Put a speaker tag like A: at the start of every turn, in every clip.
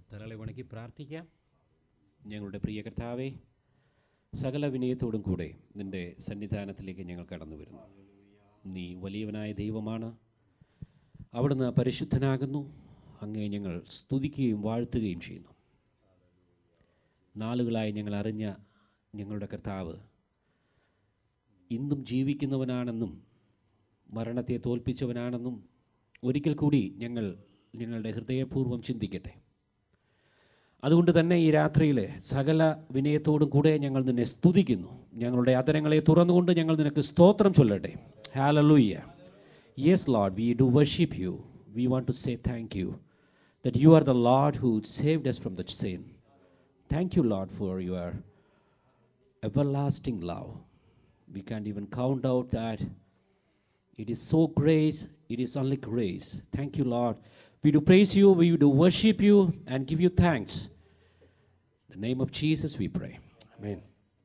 A: തലകളെ വണക്കി പ്രാർത്ഥിക്കാം ഞങ്ങളുടെ പ്രിയ കർത്താവെ സകല വിനയത്തോടും കൂടെ നിൻ്റെ സന്നിധാനത്തിലേക്ക് ഞങ്ങൾ കടന്നു വരുന്നു നീ വലിയവനായ ദൈവമാണ് അവിടുന്ന് പരിശുദ്ധനാകുന്നു അങ്ങേ ഞങ്ങൾ സ്തുതിക്കുകയും വാഴ്ത്തുകയും ചെയ്യുന്നു നാളുകളായി ഞങ്ങൾ അറിഞ്ഞ ഞങ്ങളുടെ കർത്താവ് ഇന്നും ജീവിക്കുന്നവനാണെന്നും മരണത്തെ തോൽപ്പിച്ചവനാണെന്നും ഒരിക്കൽ കൂടി ഞങ്ങൾ ഞങ്ങളുടെ ഹൃദയപൂർവ്വം ചിന്തിക്കട്ടെ അതുകൊണ്ട് തന്നെ ഈ രാത്രിയിൽ സകല വിനയത്തോടും കൂടെ ഞങ്ങൾ നിന്നെ സ്തുതിക്കുന്നു ഞങ്ങളുടെ അതരങ്ങളെ തുറന്നുകൊണ്ട് ഞങ്ങൾ നിനക്ക് സ്തോത്രം ചൊല്ലട്ടെ hallelujah yes lord we do worship you we want to say thank you that you are the lord who saved us from the sin thank you lord for your everlasting love. We can't even count out that. It is so grace, it is only grace. Thank you, Lord. We do praise you, we do worship you, and give you thanks. In the name of Jesus, we pray. Amen.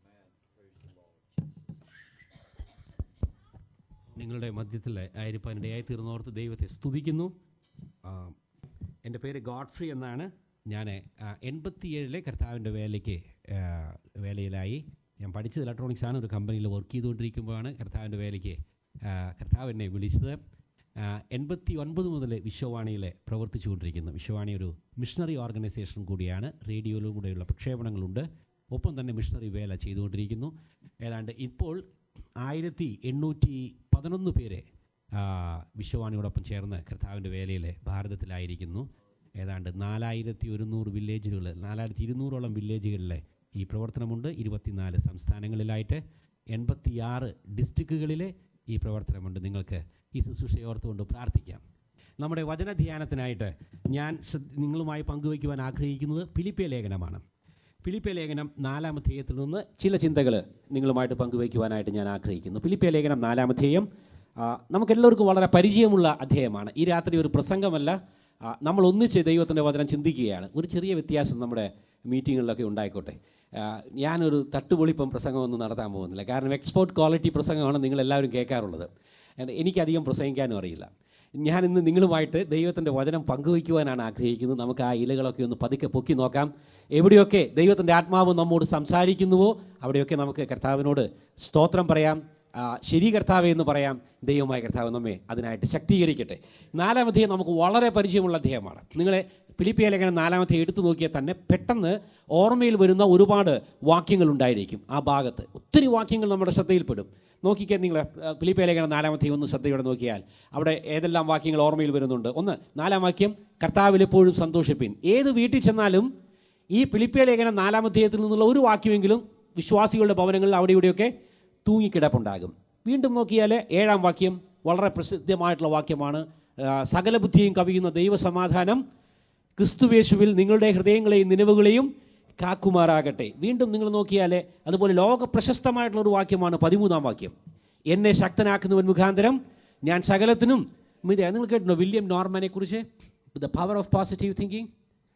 A: നിങ്ങളുടെ മധ്യത്തിൽ ആയിരിക്കാനിടയായി തീർന്നോർത്ത് ദൈവത്തെ സ്തുതിക്കുന്നു ആ, എൻ്റെ പേര് ഗോഡ്ഫ്രീ എന്നാണ് ഞാൻ എൺപത്തിയേഴിലെ കർത്താവിൻ്റെ വേലയ്ക്ക് ആ, വേലയിലായി ഞാൻ പഠിച്ചത് ഇലക്ട്രോണിക്സ് ആണ് ഒരു കമ്പനിയിൽ വർക്ക് ചെയ്തുകൊണ്ടിരിക്കുമ്പോഴാണ് കർത്താവിൻ്റെ വേലയ്ക്ക് ആ, കർത്താവ് എന്നെ വിളിച്ചത് ആ, എൺപത്തി ഒൻപത് മുതൽ വിശ്വവാണിയിൽ പ്രവർത്തിച്ചുകൊണ്ടിരിക്കുന്നു വിശ്വവാണി ഒരു മിഷണറി ഓർഗനൈസേഷൻ കൂടിയാണ് റേഡിയോയിലും കൂടെയുള്ള പ്രക്ഷേപണങ്ങളുണ്ട് ഒപ്പം തന്നെ മിഷണറി വേല ചെയ്തുകൊണ്ടിരിക്കുന്നു ഏതാണ്ട് ഇപ്പോൾ ആയിരത്തി എണ്ണൂറ്റി പതിനൊന്ന് പേരെ ആ, വിശ്വവാണിയോടൊപ്പം ചേർന്ന് കർത്താവിൻ്റെ വേലയിൽ ഭാരതത്തിലായിരിക്കുന്നു ഏതാണ്ട് നാലായിരത്തി ഒരുന്നൂറ് വില്ലേജുകൾ നാലായിരത്തി ഇരുന്നൂറോളം വില്ലേജുകളിലെ ഈ പ്രവർത്തനമുണ്ട് ഇരുപത്തിനാല് സംസ്ഥാനങ്ങളിലായിട്ട് എൺപത്തിയാറ് ഡിസ്ട്രിക്റ്റുകളിലെ ഈ പ്രവർത്തനമുണ്ട് നിങ്ങൾക്ക് ഈ ശുശ്രൂഷയെ ഓർത്തുകൊണ്ട് പ്രാർത്ഥിക്കാം നമ്മുടെ വചനധ്യാനത്തിനായിട്ട് ഞാൻ ശ്രദ്ധ- നിങ്ങളുമായി പങ്കുവയ്ക്കുവാൻ ആഗ്രഹിക്കുന്നത് ഫിലിപ്പിയ ലേഖനമാണ് ഫിലിപ്പിയ ലേഖനം നാലാമധ്യേയത്തിൽ നിന്ന് ചില ചിന്തകൾ നിങ്ങളുമായിട്ട് പങ്കുവയ്ക്കുവാനായിട്ട് ഞാൻ ആഗ്രഹിക്കുന്നു ഫിലിപ്പിയ ലേഖനം നാലാമധ്യേയം ആ, നമുക്കെല്ലാവർക്കും വളരെ പരിചയമുള്ള അധ്യായമാണ് ഈ രാത്രി ഒരു പ്രസംഗമല്ല ആ, നമ്മൾ ഒന്നിച്ച് ദൈവത്തിൻ്റെ വചനം ചിന്തിക്കുകയാണ് ഒരു ചെറിയ വ്യത്യാസം നമ്മുടെ മീറ്റിങ്ങുകളിലൊക്കെ ഉണ്ടായിക്കോട്ടെ ആ, ഞാനൊരു തട്ടുപൊളിപ്പം പ്രസംഗമൊന്നും നടത്താൻ പോകുന്നില്ല കാരണം എക്സ്പോർട്ട് ക്വാളിറ്റി പ്രസംഗമാണ് നിങ്ങളെല്ലാവരും കേൾക്കാറുള്ളത് and എനിക്കധികം പ്രസംഗിക്കാനും അറിയില്ല ഞാൻ ഇന്ന് നിങ്ങളുമായിട്ട് ദൈവത്തിൻ്റെ വചനം പങ്കുവയ്ക്കുവാനാണ് ആഗ്രഹിക്കുന്നത് നമുക്ക് ആ ഇലകളൊക്കെ ഒന്ന് പതുക്കെ പൊക്കി നോക്കാം എവിടെയൊക്കെ ദൈവത്തിൻ്റെ ആത്മാവ് നമ്മോട് സംസാരിക്കുന്നുവോ അവിടെയൊക്കെ നമുക്ക് കർത്താവിനോട് സ്തോത്രം പറയാം ആ, ശരി കർത്താവേ എന്ന് പറയാം ദൈവമായ കർത്താവ് നമ്മെ അതിനായിട്ട് ശക്തീകരിക്കട്ടെ നാലാമധ്യം നമുക്ക് വളരെ പരിചയമുള്ള അധ്യായമാണ് നിങ്ങളെ ഫിലിപ്പിയ ലേഖനം നാലാമത്തെ എടുത്തു നോക്കിയാൽ തന്നെ പെട്ടെന്ന് ഓർമ്മയിൽ വരുന്ന ഒരുപാട് വാക്യങ്ങൾ ഉണ്ടായിരിക്കും ആ ഭാഗത്ത് ഒത്തിരി വാക്യങ്ങൾ നമ്മുടെ ശ്രദ്ധയിൽപ്പെടും നോക്കിക്കാൻ നിങ്ങൾ ഫിലിപ്പിയ ലേഖനം നാലാമത്തെ ഒന്ന് ശ്രദ്ധയോടെ നോക്കിയാൽ അവിടെ ഏതെല്ലാം വാക്യങ്ങൾ ഓർമ്മയിൽ വരുന്നുണ്ട് ഒന്ന് നാലാം വാക്യം കർത്താവിൽ എപ്പോഴും സന്തോഷിപ്പിൻ ഏത് വീട്ടിൽ ചെന്നാലും ഈ ഫിലിപ്പിയ ലേഖനം നാലാമധ്യായത്തിൽ നിന്നുള്ള ഒരു വാക്യമെങ്കിലും വിശ്വാസികളുടെ ഭവനങ്ങളിൽ അവിടെ ഇവിടെയൊക്കെ തൂങ്ങിക്കിടപ്പുണ്ടാകും വീണ്ടും നോക്കിയാൽ ഏഴാം വാക്യം വളരെ പ്രസിദ്ധമായിട്ടുള്ള വാക്യമാണ് ആ, സകല ബുദ്ധിയും കവിയുന്ന ദൈവസമാധാനം ക്രിസ്തുവേശുവിൽ നിങ്ങളുടെ ഹൃദയങ്ങളെയും നിലവുകളെയും കാക്കുമാറാകട്ടെ വീണ്ടും നിങ്ങൾ നോക്കിയാൽ അതുപോലെ ലോക പ്രശസ്തമായിട്ടുള്ള ഒരു വാക്യമാണ് പതിമൂന്നാം വാക്യം എന്നെ ശക്തനാക്കുന്നവൻ മുഖാന്തരം ഞാൻ സകലത്തിനും മീഡിയ നിങ്ങൾ കേട്ടോ വില്യം നോർമാനെ കുറിച്ച് the power of positive thinking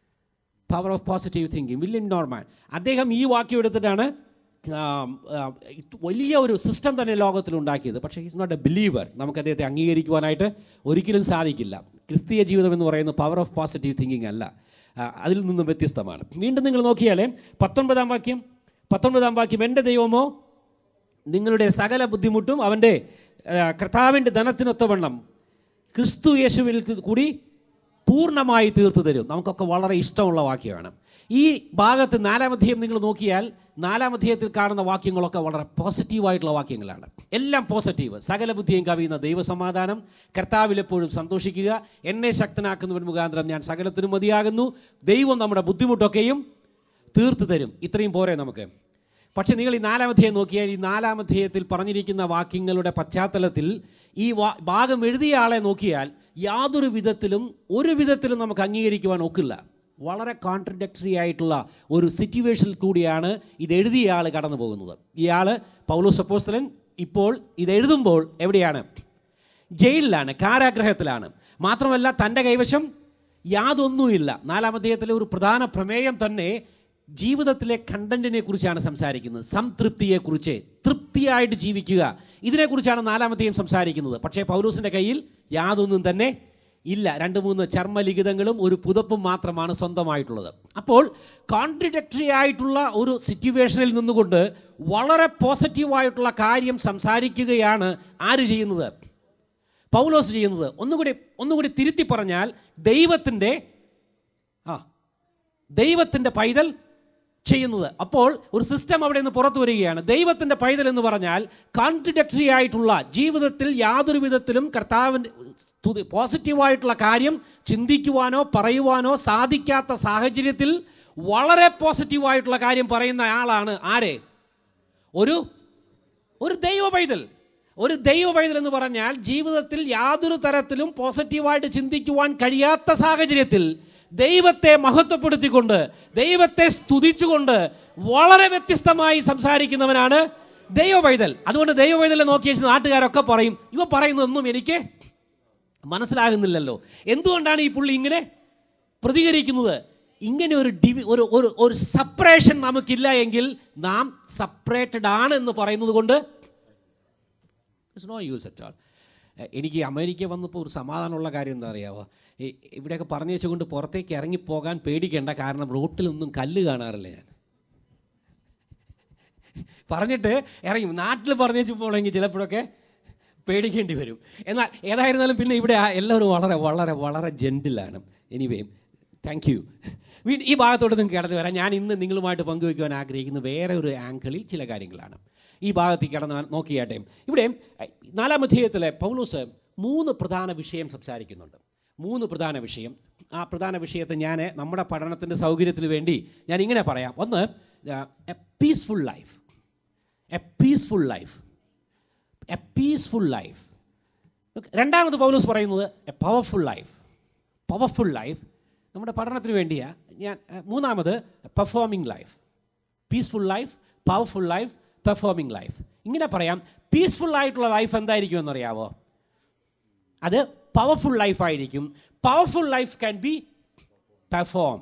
A: power of positive thinking William Norman അദ്ദേഹം ഈ വാക്യം എടുത്തിട്ടാണ് ആം, ആ, ഇത് വലിയ ഒരു സിസ്റ്റം തന്നെ ലോകത്തിൽ ഉണ്ടാക്കിയത് പക്ഷേ ഹിസ് നോട്ട് എ ബിലീവർ നമുക്ക് അദ്ദേഹത്തെ അംഗീകരിക്കുവാനായിട്ട് ഒരിക്കലും സാധിക്കില്ല ക്രിസ്തീയ ജീവിതം എന്ന് പറയുന്നത് പവർ ഓഫ് പോസിറ്റീവ് തിങ്കിങ് അല്ല ആ, അതിൽ നിന്നും വ്യത്യസ്തമാണ് വീണ്ടും നിങ്ങൾ നോക്കിയാൽ പത്തൊൻപതാം വാക്യം പത്തൊൻപതാം വാക്യം എൻ്റെ ദൈവമോ നിങ്ങളുടെ സകല ബുദ്ധിമുട്ടും അവൻ്റെ ആ, കർത്താവിൻ്റെ ധനത്തിനൊത്തവണ്ണം ക്രിസ്തു യേശുവിൽ കൂടി പൂർണ്ണമായി തീർത്തു തരും നമുക്കൊക്കെ വളരെ ഇഷ്ടമുള്ള വാക്യമാണ് ഈ ഭാഗത്ത് നാലാം അധ്യായം നിങ്ങൾ നോക്കിയാൽ നാലാം അധ്യായത്തിൽ കാണുന്ന വാക്യങ്ങളൊക്കെ വളരെ പോസിറ്റീവായിട്ടുള്ള വാക്യങ്ങളാണ് എല്ലാം പോസിറ്റീവ് സകല ബുദ്ധിയും കവിയുന്ന ദൈവസമാധാനം കർത്താവിൽ എപ്പോഴും സന്തോഷിക്കുക എന്നെ ശക്തനാക്കുന്നവൻ മുഖാന്തരം ഞാൻ സകലത്തിനും മതിയാകുന്നു ദൈവം നമ്മുടെ ബുദ്ധിമുട്ടൊക്കെയും തീർത്തു തരും ഇത്രയും പോരെ നമുക്ക് പക്ഷെ നിങ്ങൾ ഈ നാലാമധ്യായം നോക്കിയാൽ ഈ നാലാമധ്യായത്തിൽ പറഞ്ഞിരിക്കുന്ന വാക്യങ്ങളുടെ പശ്ചാത്തലത്തിൽ ഈ വാ- ഭാഗം എഴുതിയ ആളെ നോക്കിയാൽ യാതൊരു വിധത്തിലും ഒരു വിധത്തിലും നമുക്ക് അംഗീകരിക്കുവാൻ ഒക്കില്ല വളരെ കോൺട്രഡക്ടറി ആയിട്ടുള്ള ഒരു സിറ്റുവേഷനിൽ കൂടിയാണ് ഇത് എഴുതിയ ആൾ കടന്നു പോകുന്നത് ഇയാൾ പൗലോസ് അപ്പോസ്തലൻ ഇപ്പോൾ ഇത് എഴുതുമ്പോൾ എവിടെയാണ് ജയിലിലാണ് കാരാഗ്രഹത്തിലാണ് മാത്രമല്ല തൻ്റെ കൈവശം യാതൊന്നുമില്ല നാലാം അധ്യായത്തിലെ ഒരു പ്രധാന പ്രമേയം തന്നെ ജീവിതത്തിലെ കണ്ടന്റിനെ കുറിച്ചാണ് സംസാരിക്കുന്നത് സംതൃപ്തിയെക്കുറിച്ച് തൃപ്തിയായിട്ട് ജീവിക്കുക ഇതിനെക്കുറിച്ചാണ് നാലാമത്തെയും സംസാരിക്കുന്നത് പക്ഷേ പൗലൂസിൻ്റെ കയ്യിൽ യാതൊന്നും തന്നെ ഇല്ല രണ്ട് മൂന്ന് ചർമ്മലിഖിതങ്ങളും ഒരു പുതപ്പും മാത്രമാണ് സ്വന്തമായിട്ടുള്ളത് അപ്പോൾ കോൺട്രഡിക്ടറി ആയിട്ടുള്ള ഒരു സിറ്റുവേഷനിൽ നിന്നുകൊണ്ട് വളരെ പോസിറ്റീവായിട്ടുള്ള കാര്യം സംസാരിക്കുകയാണ് ആര് ചെയ്യുന്നത് പൗലോസ് ചെയ്യുന്നത് ഒന്നുകൂടി ഒന്നുകൂടി തിരുത്തി പറഞ്ഞാൽ ദൈവത്തിൻ്റെ ആ ദൈവത്തിൻ്റെ പൈതൽ ചെയ്യുന്നത് അപ്പോൾ ഒരു സിസ്റ്റം അവിടെ നിന്ന് പുറത്തു വരികയാണ് ദൈവത്തിൻ്റെ പൈതൽ എന്ന് പറഞ്ഞാൽ കോൺട്രഡിക്ടറി ആയിട്ടുള്ള ജീവിതത്തിൽ യാതൊരു വിധത്തിലും കർത്താവിൻ്റെ സ്തുതി പോസിറ്റീവായിട്ടുള്ള കാര്യം ചിന്തിക്കുവാനോ പറയുവാനോ സാധിക്കാത്ത സാഹചര്യത്തിൽ വളരെ പോസിറ്റീവായിട്ടുള്ള കാര്യം പറയുന്ന ആളാണ് ആരെ ഒരു ഒരു ദൈവ പൈതൽ ഒരു ദൈവ പൈതൽ എന്ന് പറഞ്ഞാൽ ജീവിതത്തിൽ യാതൊരു തരത്തിലും പോസിറ്റീവായിട്ട് ചിന്തിക്കുവാൻ കഴിയാത്ത സാഹചര്യത്തിൽ ദൈവത്തെ മഹത്വപ്പെടുത്തിക്കൊണ്ട് ദൈവത്തെ സ്തുതിച്ചുകൊണ്ട് വളരെ വ്യത്യസ്തമായി സംസാരിക്കുന്നവനാണ് ദൈവ പൈതൽ അതുകൊണ്ട് ദൈവ പൈതലെ നോക്കി വെച്ച് നാട്ടുകാരൊക്കെ പറയും ഇവ പറയുന്നതൊന്നും എനിക്ക് മനസ്സിലാകുന്നില്ലല്ലോ എന്തുകൊണ്ടാണ് ഈ പുള്ളി ഇങ്ങനെ പ്രതികരിക്കുന്നത് ഇങ്ങനെ ഒരു ഡിവി ഒരു ഒരു ഒരു സപ്പറേഷൻ നമുക്കില്ല എങ്കിൽ നാം സപ്പറേറ്റഡ് ആണ് എന്ന് പറയുന്നത് കൊണ്ട് it's no use at all എനിക്ക് അമേരിക്ക വന്നപ്പോൾ ഒരു സമാധാനമുള്ള കാര്യം എന്താ അറിയാവോ ഈ ഇവിടെയൊക്കെ പറഞ്ഞു വെച്ചുകൊണ്ട് പുറത്തേക്ക് ഇറങ്ങിപ്പോകാൻ പേടിക്കേണ്ട കാരണം റോട്ടിലൊന്നും കല്ല് കാണാറില്ല ഞാൻ പറഞ്ഞിട്ട് ഇറങ്ങി നാട്ടിൽ പറഞ്ഞു വെച്ചപ്പോഴെങ്കിൽ ചിലപ്പോഴൊക്കെ പേടിക്കേണ്ടി വരും എന്നാൽ ഏതായിരുന്നാലും പിന്നെ ഇവിടെ ആ എല്ലാവരും വളരെ വളരെ വളരെ ജെൻറ്റിലാണ് എനിവേ താങ്ക് യു ഈ ഭാഗത്തോട്ട് നിങ്ങൾക്ക് കടന്നു വരാം ഞാൻ ഇന്ന് നിങ്ങളുമായിട്ട് പങ്കുവയ്ക്കുവാൻ ആഗ്രഹിക്കുന്ന വേറെ ഒരു ആംഗിളിൽ ചില കാര്യങ്ങളാണ് ഈ ഭാഗത്തേക്ക് കടന്ന് നോക്കിയാട്ടെ ഇവിടെ നാലാം അധ്യായത്തിലെ പൗലൂസ് മൂന്ന് പ്രധാന വിഷയം സംസാരിക്കുന്നുണ്ട് മൂന്ന് പ്രധാന വിഷയം ആ പ്രധാന വിഷയത്തെ ഞാൻ നമ്മുടെ പഠനത്തിൻ്റെ സൗകര്യത്തിന് വേണ്ടി ഞാൻ ഇങ്ങനെ പറയാം ഒന്ന് a peaceful life a peaceful life a peaceful life രണ്ടാമത് പൗലൂസ് പറയുന്നത് a powerful life powerful life നമ്മുടെ പഠനത്തിന് വേണ്ടിയാ ഞാൻ അഹ്, മൂന്നാമത് performing life peaceful life powerful life performing life ഇങ്ങനെ പറയാം പീസ്ഫുൾ ആയിട്ടുള്ള ലൈഫ് എന്തായിരിക്കും എന്നറിയാവോ അത് പവർഫുൾ ലൈഫ് ആയിരിക്കും powerful life can be perform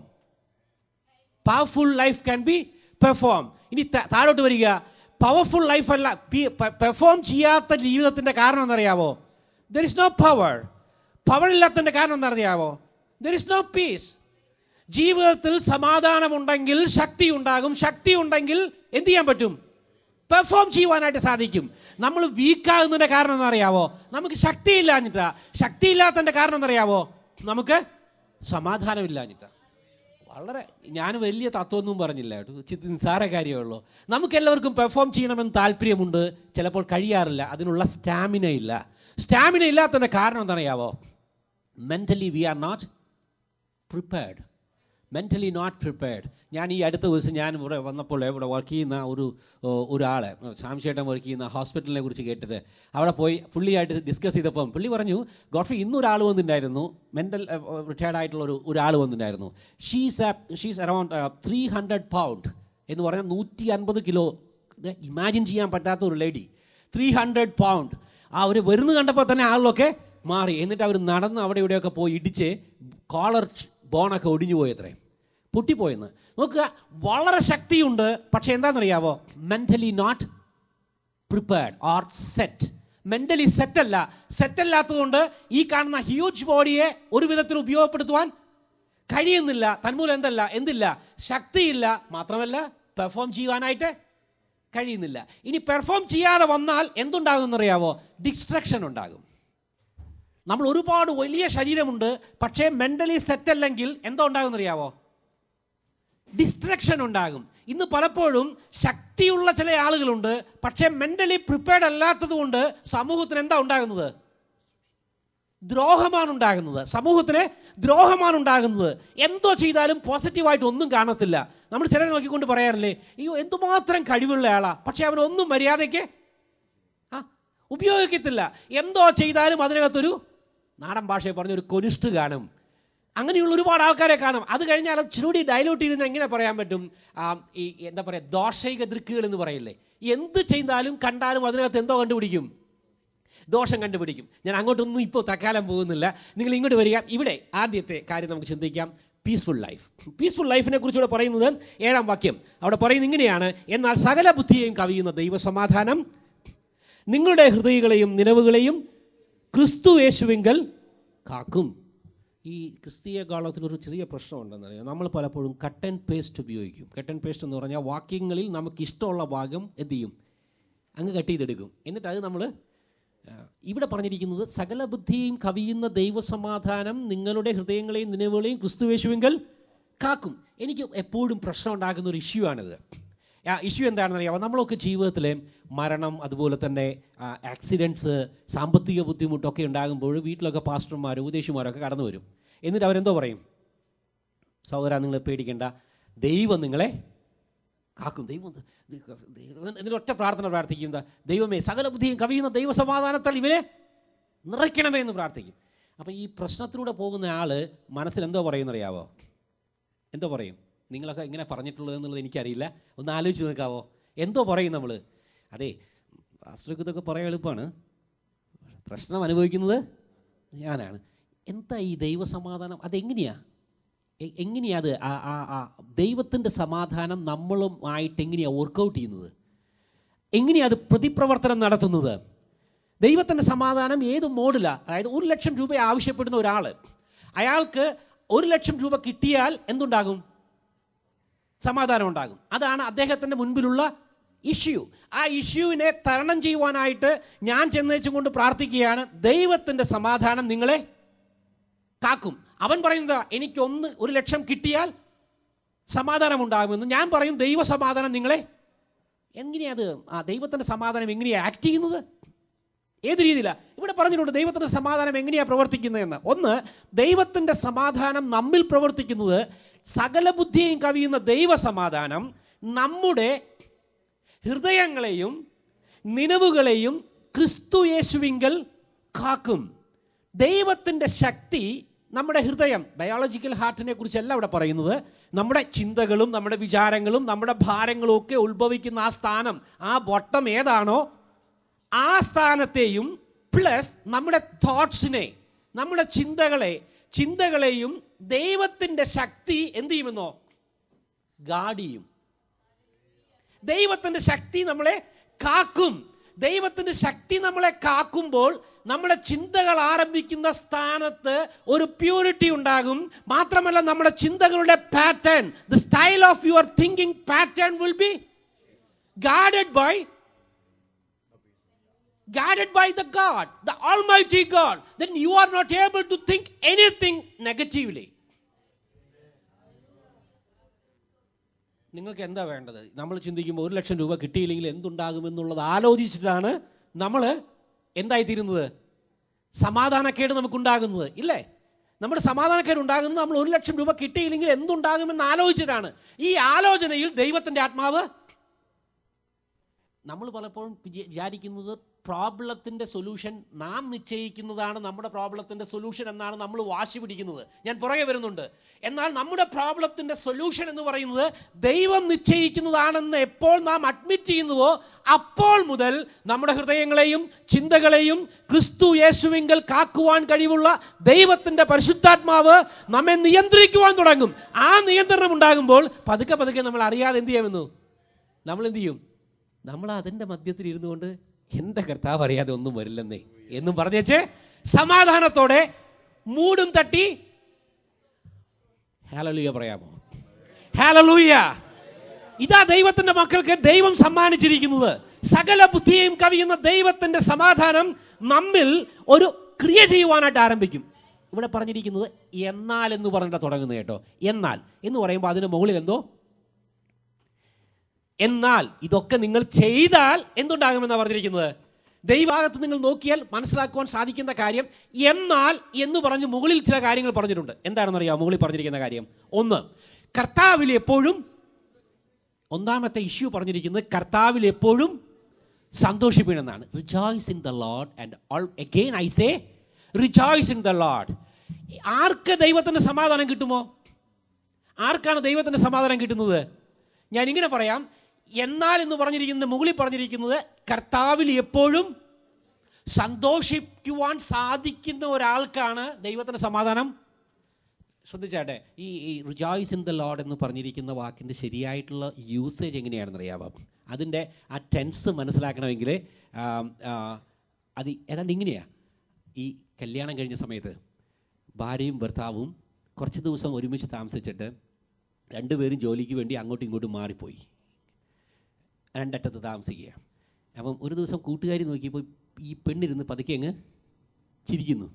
A: powerful life can be perform ഇനി ത- താഴോട്ട് വരിക പവർഫുൾ ലൈഫ് അല്ല പെർഫോം ചെയ്യാത്ത ജീവിതത്തിൻ്റെ കാരണം എന്നറിയാവോ there is no power power ഇല്ലാത്തതിൻ്റെ കാരണം എന്താണെന്നറിയാവോ ദർ ഇസ് നോ പീസ് ജീവിതത്തിൽ സമാധാനമുണ്ടെങ്കിൽ ശക്തി ഉണ്ടാകും ശക്തി ഉണ്ടെങ്കിൽ എന്ത് ചെയ്യാൻ പറ്റും പെർഫോം ചെയ്യുവാനായിട്ട് സാധിക്കും നമ്മൾ വീക്കാകുന്നതിൻ്റെ കാരണം എന്നറിയാവോ നമുക്ക് ശക്തിയില്ലാഞ്ഞിട്ടാ ശക്തിയില്ലാത്തതിൻ്റെ കാരണം എന്നറിയാവോ നമുക്ക് സമാധാനമില്ലാഞ്ഞിട്ടാ വളരെ ഞാൻ വലിയ തത്വമൊന്നും പറഞ്ഞില്ല കേട്ടോ ഇച്ചിരി നിസ്സാര കാര്യമേ ഉള്ളൂ നമുക്കെല്ലാവർക്കും പെർഫോം ചെയ്യണമെന്ന് താല്പര്യമുണ്ട് ചിലപ്പോൾ കഴിയാറില്ല അതിനുള്ള സ്റ്റാമിന ഇല്ല സ്റ്റാമിന ഇല്ലാത്തതിൻ്റെ കാരണം എന്താണെന്നറിയാവോ mentally we are not prepared mentally not prepared ഞാൻ ഈ അടുത്ത ദിവസം ഞാൻ ഇവിടെ വന്നപ്പോൾ ഇവിടെ വർക്ക് ചെയ്യുന്ന ഒരു ഓ, ഒരാളെ സാംശേട്ടൻ വർക്ക് ചെയ്യുന്ന ഹോസ്പിറ്റലിനെ കുറിച്ച് കേട്ടിട്ട് അവിടെ പോയി പുള്ളിയായിട്ട് ഡിസ്കസ് ചെയ്തപ്പം പുള്ളി പറഞ്ഞു ഗോഡ്ഫി ഇന്നൊരാൾ വന്നിട്ടുണ്ടായിരുന്നു മെൻ്റൽ റിട്ടയർഡ് ആയിട്ടുള്ള ഒരു ഒരാൾ വന്നിട്ടുണ്ടായിരുന്നു she's she's around three hundred pound എന്ന് പറഞ്ഞാൽ നൂറ്റി അൻപത് കിലോ ഇമാജിൻ ചെയ്യാൻ പറ്റാത്ത ഒരു ലേഡി ത്രീ ഹൺഡ്രഡ് പൗണ്ട് ആ അവർ വരുന്ന കണ്ടപ്പോൾ തന്നെ ആളിലൊക്കെ മാറി എന്നിട്ട് അവർ നടന്ന് അവിടെ ഇവിടെയൊക്കെ പോയി ഇടിച്ച് കോളർ ബോണൊക്കെ ഒടിഞ്ഞു പോയത്രേ പൊട്ടിപ്പോയെന്ന് നോക്കുക വളരെ ശക്തിയുണ്ട് പക്ഷേ എന്താണെന്നറിയാവോ mentally not prepared or set mentally set അല്ല സെറ്റ് അല്ലാത്തതുകൊണ്ട് ഈ കാണുന്ന ഹ്യൂജ് ബോഡിയെ ഒരു വിധത്തിൽ ഉപയോഗപ്പെടുത്തുവാൻ കഴിയുന്നില്ല തന്മൂലം എന്തല്ല എന്തില്ല ശക്തിയില്ല മാത്രമല്ല പെർഫോം ചെയ്യുവാനായിട്ട് കഴിയുന്നില്ല ഇനി പെർഫോം ചെയ്യാതെ വന്നാൽ എന്തുണ്ടാകും എന്നറിയാവോ ഡിസ്ട്രക്ഷൻ ഉണ്ടാകും നമ്മൾ ഒരുപാട് വലിയ ശരീരമുണ്ട് പക്ഷേ മെൻ്റലി സെറ്റ് അല്ലെങ്കിൽ എന്താ ഉണ്ടാകുമെന്നറിയാവോ ഡിസ്ട്രക്ഷൻ ഉണ്ടാകും ഇന്ന് പലപ്പോഴും ശക്തിയുള്ള ചില ആളുകളുണ്ട് പക്ഷേ മെൻ്റലി പ്രിപ്പയർഡ് അല്ലാത്തത് കൊണ്ട് സമൂഹത്തിന് എന്താ ഉണ്ടാകുന്നത് ദ്രോഹമാണ് ഉണ്ടാകുന്നത് സമൂഹത്തിന് ദ്രോഹമാണ് ഉണ്ടാകുന്നത് എന്തോ ചെയ്താലും പോസിറ്റീവായിട്ട് ഒന്നും കാണത്തില്ല നമ്മൾ ചിലരെ നോക്കിക്കൊണ്ട് പറയാറില്ലേ അയ്യോ എന്തുമാത്രം കഴിവുള്ള ആളാ പക്ഷേ അവനൊന്നും മര്യാദയ്ക്ക് ആ ഉപയോഗിക്കത്തില്ല എന്തോ ചെയ്താലും അതിനകത്തൊരു നാടൻ ഭാഷയിൽ പറഞ്ഞ ഒരു കൊനിഷ്ട് കാണും അങ്ങനെയുള്ള ഒരുപാട് ആൾക്കാരെ കാണും അത് കഴിഞ്ഞാൽ അത് ഇച്ചിരി ഡയലോട്ട് ചെയ്തെന്ന് എങ്ങനെ പറയാൻ പറ്റും ആ, ഈ എന്താ പറയുക ദോഷൈക ദൃക്കുകൾ എന്ന് പറയില്ലേ എന്ത് ചെയ്താലും കണ്ടാലും അതിനകത്ത് എന്തോ കണ്ടുപിടിക്കും ദോഷം കണ്ടുപിടിക്കും ഞാൻ അങ്ങോട്ടൊന്നും ഇപ്പോൾ തക്കാലം പോകുന്നില്ല നിങ്ങൾ ഇങ്ങോട്ട് വരിക ഇവിടെ ആദ്യത്തെ കാര്യം നമുക്ക് ചിന്തിക്കാം പീസ്ഫുൾ ലൈഫ് പീസ്ഫുൾ ലൈഫിനെ കുറിച്ചുകൂടെ പറയുന്നത് ഏഴാം വാക്യം അവിടെ പറയുന്നത് ഇങ്ങനെയാണ് എന്നാൽ സകല ബുദ്ധിയെയും കവിയുന്ന ദൈവസമാധാനം നിങ്ങളുടെ ഹൃദയങ്ങളെയും നിലവുകളെയും ക്രിസ്തു യേശുവിങ്കൽ കാക്കും ഈ ക്രിസ്തീയ കാലത്തിലൊരു ചെറിയ പ്രശ്നമുണ്ടെന്നറിയാം നമ്മൾ പലപ്പോഴും കട്ട് ആൻഡ് പേസ്റ്റ് ഉപയോഗിക്കും കട്ട് ആൻഡ് പേസ്റ്റ് എന്ന് പറഞ്ഞാൽ വാക്യങ്ങളിൽ നമുക്ക് ഇഷ്ടമുള്ള ഭാഗം എന്ത് ചെയ്യും അങ്ങ് കട്ട് ചെയ്തെടുക്കും എന്നിട്ട് അത് നമ്മൾ ഇവിടെ പറഞ്ഞിരിക്കുന്നത് സകല ബുദ്ധിയും കവിയുന്ന ദൈവസമാധാനം നിങ്ങളുടെ ഹൃദയങ്ങളെയും നിലവുകളെയും ക്രിസ്തുവേശുവെങ്കിൽ കാക്കും എനിക്ക് എപ്പോഴും പ്രശ്നം ഉണ്ടാക്കുന്ന ഒരു ഇഷ്യൂ ആണിത് ആ ഇഷ്യൂ എന്താണെന്ന് അറിയാമോ നമ്മളൊക്കെ ജീവിതത്തിൽ മരണം അതുപോലെ തന്നെ ആക്സിഡൻറ്റ്സ് സാമ്പത്തിക ബുദ്ധിമുട്ടൊക്കെ ഉണ്ടാകുമ്പോൾ വീട്ടിലൊക്കെ പാസ്റ്റർമാരും ഉപദേശിമാരൊക്കെ കടന്നു വരും എന്നിട്ട് അവരെന്തോ പറയും സഹോദര നിങ്ങൾ പേടിക്കേണ്ട ദൈവം നിങ്ങളെ കാക്കും ദൈവം എന്നിട്ട് ഒറ്റ പ്രാർത്ഥന പ്രാർത്ഥിക്കും എന്താ ദൈവമേ സകല ബുദ്ധിയും കവിയുന്ന ദൈവസമാധാനത്താൽ ഇവരെ നിറയ്ക്കണമേ എന്ന് പ്രാർത്ഥിക്കും അപ്പോൾ ഈ പ്രശ്നത്തിലൂടെ പോകുന്ന ആൾ മനസ്സിൽ എന്തോ പറയുന്നറിയാവോ എന്തോ പറയും നിങ്ങളൊക്കെ എങ്ങനെ പറഞ്ഞിട്ടുള്ളത് എന്നുള്ളത് എനിക്കറിയില്ല ഒന്ന് ആലോചിച്ച് നോക്കാവോ എന്തോ പറയും നമ്മൾ അതെ പാസ്റ്റർക്ക് ഇതൊക്കെ പറയാൻ എളുപ്പമാണ് പ്രശ്നം അനുഭവിക്കുന്നത് ഞാനാണ് എന്താ ഈ ദൈവസമാധാനം അതെങ്ങനെയാ എ- എങ്ങനെയാ അത് ആ ആ ആ ദൈവത്തിൻ്റെ സമാധാനം നമ്മളും ആയിട്ട് എങ്ങനെയാണ് വർക്കൗട്ട് ചെയ്യുന്നത് എങ്ങനെയാണ് അത് പ്രതിപ്രവർത്തനം നടത്തുന്നത് ദൈവത്തിൻ്റെ സമാധാനം ഏത് മോഡിലാണ് അതായത് ഒരു ലക്ഷം രൂപ ആവശ്യപ്പെടുന്ന ഒരാൾ അയാൾക്ക് ഒരു ലക്ഷം രൂപ കിട്ടിയാൽ എന്തുണ്ടാകും സമാധാനം ഉണ്ടാകും അതാണ് അദ്ദേഹത്തിൻ്റെ മുൻപിലുള്ള ഇഷ്യൂ ആ ഇഷ്യൂവിനെ തരണം ചെയ്യുവാനായിട്ട് ഞാൻ ചെന്നേച്ചും കൊണ്ട് പ്രാർത്ഥിക്കുകയാണ് ദൈവത്തിൻ്റെ സമാധാനം നിങ്ങളെ കാക്കും അവൻ പറയുന്നത് എനിക്കൊന്ന് ഒരു ലക്ഷം കിട്ടിയാൽ സമാധാനം ഉണ്ടാകുമെന്ന് ഞാൻ പറയും ദൈവ സമാധാനം നിങ്ങളെ എങ്ങനെയത് ആ ദൈവത്തിൻ്റെ സമാധാനം എങ്ങനെയാണ് ആക്ട് ചെയ്യുന്നത് ഏത് രീതിയിലാണ് ഇവിടെ പറഞ്ഞിട്ടുണ്ട് ദൈവത്തിൻ്റെ സമാധാനം എങ്ങനെയാണ് പ്രവർത്തിക്കുന്നതെന്ന് ഒന്ന് ദൈവത്തിൻ്റെ സമാധാനം നമ്മിൽ പ്രവർത്തിക്കുന്നത് സകല ബുദ്ധിയും കവിയുന്ന ദൈവ സമാധാനം നമ്മുടെ ഹൃദയങ്ങളെയും നിലവുകളെയും ക്രിസ്തു യേശുവിങ്കൽ കാക്കും ദൈവത്തിൻ്റെ ശക്തി നമ്മുടെ ഹൃദയം ബയോളജിക്കൽ ഹാർട്ടിനെ കുറിച്ചല്ല ഇവിടെ പറയുന്നത് നമ്മുടെ ചിന്തകളും നമ്മുടെ വിചാരങ്ങളും നമ്മുടെ ഭാരങ്ങളും ഒക്കെ ഉത്ഭവിക്കുന്ന ആ സ്ഥാനം ആ ബൊട്ടം ഏതാണോ ആ സ്ഥാനത്തെയും പ്ലസ് നമ്മുടെ തോട്ട്സിനെ നമ്മുടെ ചിന്തകളെ ചിന്തകളെയും ദൈവത്തിൻ്റെ ശക്തി എന്ത് ചെയ്യുമെന്നോ ഗാഡ് ചെയ്യും ദൈവത്തിൻ്റെ ശക്തി നമ്മളെ കാക്കും ദൈവത്തിൻ്റെ ശക്തി നമ്മളെ കാക്കുമ്പോൾ നമ്മുടെ ചിന്തകൾ ആരംഭിക്കുന്ന സ്ഥാനത്ത് ഒരു പ്യൂരിറ്റി ഉണ്ടാകും മാത്രമല്ല നമ്മുടെ ചിന്തകളുടെ pattern the style of your thinking pattern will be guarded by guarded by the God, the Almighty God, then you are not able to think anything negatively. നിങ്ങൾക്ക് എന്താ വേണ്ടത് നമ്മൾ ചിന്തിക്കുമ്പോൾ ഒരു ലക്ഷം രൂപ കിട്ടിയില്ലെങ്കിൽ എന്തുണ്ടാകുമെന്നുള്ളത് ആലോചിച്ചിട്ടാണ് നമ്മൾ എന്തായിത്തീരുന്നത് സമാധാനക്കേട് നമുക്കുണ്ടാകുന്നത് ഇല്ലേ നമ്മുടെ സമാധാനക്കേട് ഉണ്ടാകുന്നത് നമ്മൾ ഒരു ലക്ഷം രൂപ കിട്ടിയില്ലെങ്കിൽ എന്തുണ്ടാകുമെന്ന് ആലോചിച്ചിട്ടാണ് ഈ ആലോചനയിൽ ദൈവത്തിൻ്റെ ആത്മാവ് നമ്മൾ പലപ്പോഴും വിചാ- വിചാരിക്കുന്നത് പ്രോബ്ലത്തിൻ്റെ സൊല്യൂഷൻ നാം നിശ്ചയിക്കുന്നതാണ് നമ്മുടെ പ്രോബ്ലത്തിൻ്റെ സൊല്യൂഷൻ എന്നാണ് നമ്മൾ വാശി പിടിക്കുന്നത് ഞാൻ പുറകെ വരുന്നുണ്ട് എന്നാൽ നമ്മുടെ പ്രോബ്ലത്തിൻ്റെ സൊല്യൂഷൻ എന്ന് പറയുന്നത് ദൈവം നിശ്ചയിക്കുന്നതാണെന്ന് എപ്പോൾ നാം അഡ്മിറ്റ് ചെയ്യുന്നുവോ അപ്പോൾ മുതൽ നമ്മുടെ ഹൃദയങ്ങളെയും ചിന്തകളെയും ക്രിസ്തു യേശുവിങ്കൽ കാക്കുവാൻ കഴിവുള്ള ദൈവത്തിൻ്റെ പരിശുദ്ധാത്മാവ് നമ്മെ നിയന്ത്രിക്കുവാൻ തുടങ്ങും ആ നിയന്ത്രണം ഉണ്ടാകുമ്പോൾ പതുക്കെ പതുക്കെ നമ്മൾ അറിയാതെ എന്ത് ചെയ്യാമെന്നു നമ്മൾ എന്ത് ചെയ്യും നമ്മൾ അതിൻ്റെ മധ്യത്തിൽ ഇരുന്നു കൊണ്ട് എൻ്റെ കർത്താവ് അറിയാതെ ഒന്നും വരില്ലെന്നേ എന്നും പറഞ്ഞേച്ച് സമാധാനത്തോടെ മൂടും തട്ടി ഹാലലൂയ പറയാമോ ഹാലലൂയ ഇതാ ദൈവത്തിന്റെ മക്കൾക്ക് ദൈവം സമ്മാനിച്ചിരിക്കുന്നത് സകല ബുദ്ധിയെയും കവിയുന്ന ദൈവത്തിന്റെ സമാധാനം നമ്മിൽ ഒരു ക്രിയ ചെയ്യുവാനായിട്ട് ആരംഭിക്കും ഇവിടെ പറഞ്ഞിരിക്കുന്നത് എന്നാൽ എന്ന് പറഞ്ഞിട്ട് തുടങ്ങുന്നത് കേട്ടോ എന്നാൽ എന്ന് പറയുമ്പോൾ അതിന് മുകളിൽ എന്തോ എന്നാൽ ഇതൊക്കെ നിങ്ങൾ ചെയ്താൽ എന്തുണ്ടാകുമെന്നാണ് പറഞ്ഞിരിക്കുന്നത് ദൈവാകത്ത് നിങ്ങൾ നോക്കിയാൽ മനസ്സിലാക്കുവാൻ സാധിക്കുന്ന കാര്യം എന്നാൽ എന്ന് പറഞ്ഞ് മുകളിൽ ചില കാര്യങ്ങൾ പറഞ്ഞിട്ടുണ്ട് എന്താണെന്നറിയാം മുകളിൽ പറഞ്ഞിരിക്കുന്ന കാര്യം ഒന്ന് കർത്താവിൽ എപ്പോഴും ഒന്നാമത്തെ ഇഷ്യൂ പറഞ്ഞിരിക്കുന്നത് കർത്താവിൽ എപ്പോഴും സന്തോഷിപ്പിണെന്നാണ് rejoice in the Lord and all again I say rejoice in the Lord ആർക്ക് ദൈവത്തിന് സമാധാനം കിട്ടുമോ ആർക്കാണ് ദൈവത്തിന് സമാധാനം കിട്ടുന്നത് ഞാൻ ഇങ്ങനെ പറയാം എന്നാൽ എന്ന് പറഞ്ഞിരിക്കുന്നത് മുകളിൽ പറഞ്ഞിരിക്കുന്നത് കർത്താവിൽ എപ്പോഴും സന്തോഷിക്കുവാൻ സാധിക്കുന്ന ഒരാൾക്കാണ് ദൈവത്തിന് സമാധാനം ശ്രദ്ധിച്ചാട്ടെ ഈ ഈ റിജോയ്സ് ഇൻ ദ ലോഡ് എന്ന് പറഞ്ഞിരിക്കുന്ന വാക്കിൻ്റെ ശരിയായിട്ടുള്ള യൂസേജ് എങ്ങനെയാണെന്ന് അറിയാമോ അതിൻ്റെ ആ ടെൻസ് മനസ്സിലാക്കണമെങ്കിൽ ആം, ആ, അത് ഏതാണ്ട് ഇങ്ങനെയാണ് ഈ കല്യാണം കഴിഞ്ഞ സമയത്ത് ഭാര്യയും ഭർത്താവും കുറച്ച് ദിവസം ഒരുമിച്ച് താമസിച്ചിട്ട് രണ്ടുപേരും ജോലിക്ക് വേണ്ടി അങ്ങോട്ടും ഇങ്ങോട്ടും മാറിപ്പോയി രണ്ടറ്റത്ത് താമസിക്കുക അപ്പം ഒരു ദിവസം കൂട്ടുകാരി നോക്കിയപ്പോൾ ഈ പെണ്ണിരുന്ന് പതുക്കെ അങ്ങ് ചിരിക്കുന്നു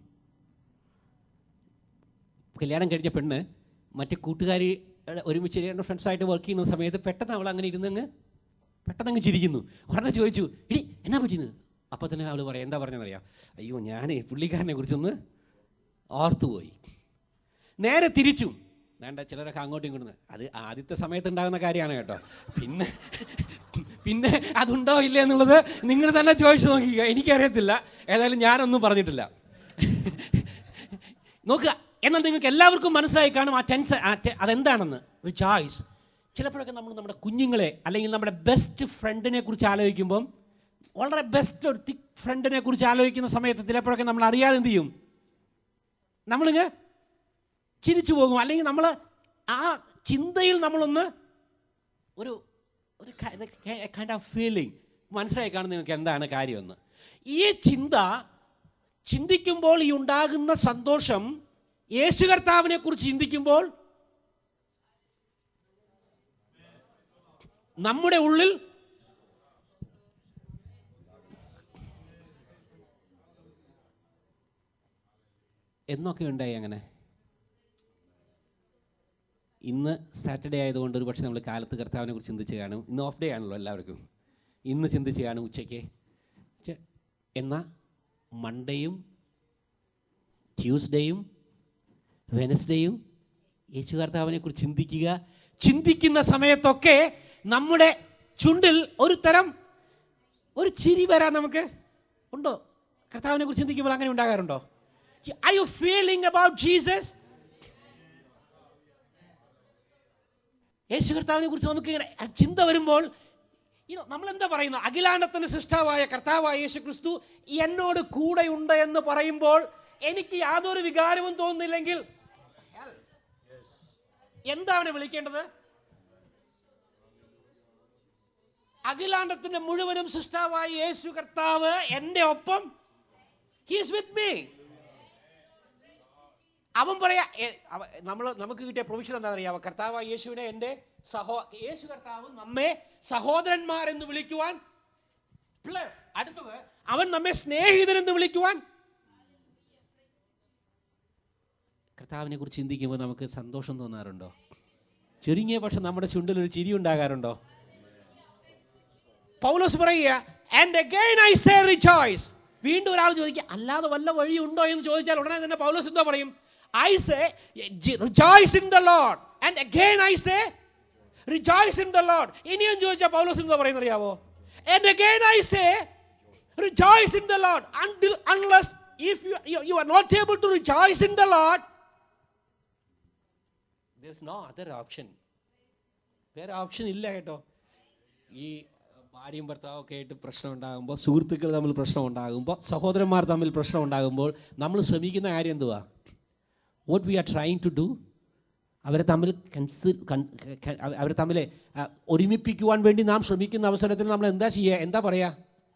A: കല്യാണം കഴിഞ്ഞ പെണ്ണ് മറ്റേ കൂട്ടുകാരി ഒരുമിച്ച് രണ്ട് ഫ്രണ്ട്സായിട്ട് വർക്ക് ചെയ്യുന്ന സമയത്ത് പെട്ടെന്ന് അവൾ അങ്ങനെ ഇരുന്നങ്ങ് പെട്ടെന്ന് അങ്ങ് ചിരിക്കുന്നു ഉടനെ ചോദിച്ചു ഇടി എന്നാ പറ്റിയെന്ന് അപ്പോൾ തന്നെ അവൾ പറയാം എന്താ പറഞ്ഞതെന്നറിയാം അയ്യോ ഞാൻ പുള്ളിക്കാരനെ കുറിച്ചൊന്ന് ഓർത്തുപോയി നേരെ തിരിച്ചു വേണ്ട ചിലരൊക്കെ അങ്ങോട്ടും ഇങ്ങോട്ടും അത് ആദ്യത്തെ സമയത്ത് ഉണ്ടാകുന്ന കാര്യമാണ് കേട്ടോ പിന്നെ പിന്നെ അതുണ്ടോ ഇല്ല എന്നുള്ളത് നിങ്ങൾ തന്നെ ചോദിച്ചു നോക്കിക്കുക എനിക്കറിയത്തില്ല ഏതായാലും ഞാനൊന്നും പറഞ്ഞിട്ടില്ല നോക്കുക എന്നാൽ നിങ്ങൾക്ക് എല്ലാവർക്കും മനസ്സിലായി കാണും ആ ടെൻസ് അതെന്താണെന്ന് റിജോയ്സ് ചിലപ്പോഴൊക്കെ നമ്മൾ നമ്മുടെ കുഞ്ഞുങ്ങളെ അല്ലെങ്കിൽ നമ്മുടെ ബെസ്റ്റ് ഫ്രണ്ടിനെ കുറിച്ച് ആലോചിക്കുമ്പം വളരെ ബെസ്റ്റ് ഒരു തിക് ഫ്രണ്ടിനെ കുറിച്ച് ആലോചിക്കുന്ന സമയത്ത് ചിലപ്പോഴൊക്കെ നമ്മൾ അറിയാതെ എന്ത് ചെയ്യും നമ്മളിങ്ങ് ചിരിച്ചു പോകും അല്ലെങ്കിൽ നമ്മൾ ആ ചിന്തയിൽ നമ്മളൊന്ന് ഒരു ഒരു കൈൻഡ് ഓഫ് ഫീലിംഗ് മനസ്സിലായി കാണുന്ന നിങ്ങൾക്ക് എന്താണ് കാര്യമെന്ന് ഈ ചിന്ത ചിന്തിക്കുമ്പോൾ ഈ ഉണ്ടാകുന്ന സന്തോഷം യേശു കർത്താവിനെ കുറിച്ച് ചിന്തിക്കുമ്പോൾ നമ്മുടെ ഉള്ളിൽ എന്നൊക്കെ ഉണ്ടായി അങ്ങനെ ഇന്ന് സാറ്റർഡേ ആയതുകൊണ്ട് ഒരു പക്ഷേ നമ്മൾ കാലത്ത് കർത്താവിനെ കുറിച്ച് ചിന്തിച്ച് കാണും ഇന്ന് ഓഫ് ഡേ ആണല്ലോ എല്ലാവർക്കും ഇന്ന് ചിന്തിച്ച് കാണും ഉച്ചയ്ക്ക് പക്ഷേ എന്നാൽ മൺഡേയും ട്യൂസ്ഡേയും വെനസ്ഡേയും യേശു കർത്താവിനെ കുറിച്ച് ചിന്തിക്കുക ചിന്തിക്കുന്ന സമയത്തൊക്കെ നമ്മുടെ ചുണ്ടിൽ ഒരു തരം ഒരു ചിരി വരാൻ നമുക്ക് ഉണ്ടോ കർത്താവിനെ കുറിച്ച് ചിന്തിക്കുമ്പോൾ അങ്ങനെ ഉണ്ടാകാറുണ്ടോ I you feeling about Jesus Yesu കർത്താവിനെ കുറിച്ച് നമുക്ക് ഇങ്ങനെ ആ ചിന്ത വരുമ്പോൾ നമ്മൾ എന്താ പറയുന്നത് അഖിലാണ്ടത്തിന് സൃഷ്ടാവായ കർത്താവായ യേശു ക്രിസ്തു എന്നോട് കൂടെയുണ്ട് എന്ന് പറയുമ്പോൾ എനിക്ക് യാതൊരു വികാരവും തോന്നുന്നില്ലെങ്കിൽ എന്താ അവനെ വിളിക്കേണ്ടത് അഖിലാണ്ടത്തിന്റെ മുഴുവനും സൃഷ്ടാവായ യേശു കർത്താവ് എൻ്റെ ഒപ്പം ഹീസ് വിത്ത് മീ അവൻ പറയാ നമ്മൾ നമുക്ക് കിട്ടിയ പ്രൊവിഷൻ എന്താ അറിയാവോ കർത്താവ് യേശുവിനെ എൻ്റെ സഹോ യേശു കർത്താവ് നമ്മെ സഹോദരന്മാരെന്ന് വിളിക്കുവാൻ പ്ലസ് അടുത്തത് അവൻ നമ്മെ സ്നേഹിതരെന്ന് വിളിക്കുവാൻ കർത്താവിനെ കുറിച്ച് ചിന്തിക്കുമ്പോൾ നമുക്ക് സന്തോഷം തോന്നാറുണ്ടോ ചുരുങ്ങിയ പക്ഷെ നമ്മുടെ ചുണ്ടിൽ ഒരു ചിരി ഉണ്ടാകാറുണ്ടോ പൗലോസ് പറയുക and again I say rejoice വീണ്ടും ഒരാൾ ചോദിക്കുക അല്ലാതെ വല്ല വഴിയുണ്ടോ എന്ന് ചോദിച്ചാൽ ഉടനെ തന്നെ പൗലോസ് എന്തോ പറയും I say rejoice in the Lord and again I say rejoice in the Lord ഇനിയും ചോദിച്ചാൽ പൗലോസ് എന്തോ പറയുന്നത് അറിയാവോ and again I say rejoice in the Lord until unless if you you are not able to rejoice in the Lord there's no other option വേറെ option ഇല്ല കേട്ടോ ഈ ഭാര്യയും ഭർത്താവും ഒക്കെ ആയിട്ട് പ്രശ്നം ഉണ്ടാകുമ്പോൾ സുഹൃത്തുക്കൾ തമ്മിൽ പ്രശ്നം ഉണ്ടാകുമ്പോൾ സഹോദരന്മാർ തമ്മിൽ പ്രശ്നം ഉണ്ടാകുമ്പോൾ നമ്മൾ ശ്രമിക്കുന്ന കാര്യം എന്തുവാ what we are trying to do അവരെ തമ്മിൽ കൺസി അവരെ തമ്മിൽ ആ, ഒരുമിപ്പിക്കുവാൻ വേണ്ടി നാം ശ്രമിക്കുന്ന അവസരത്തിൽ നമ്മൾ എന്താ ചെയ്യുക എന്താ പറയുക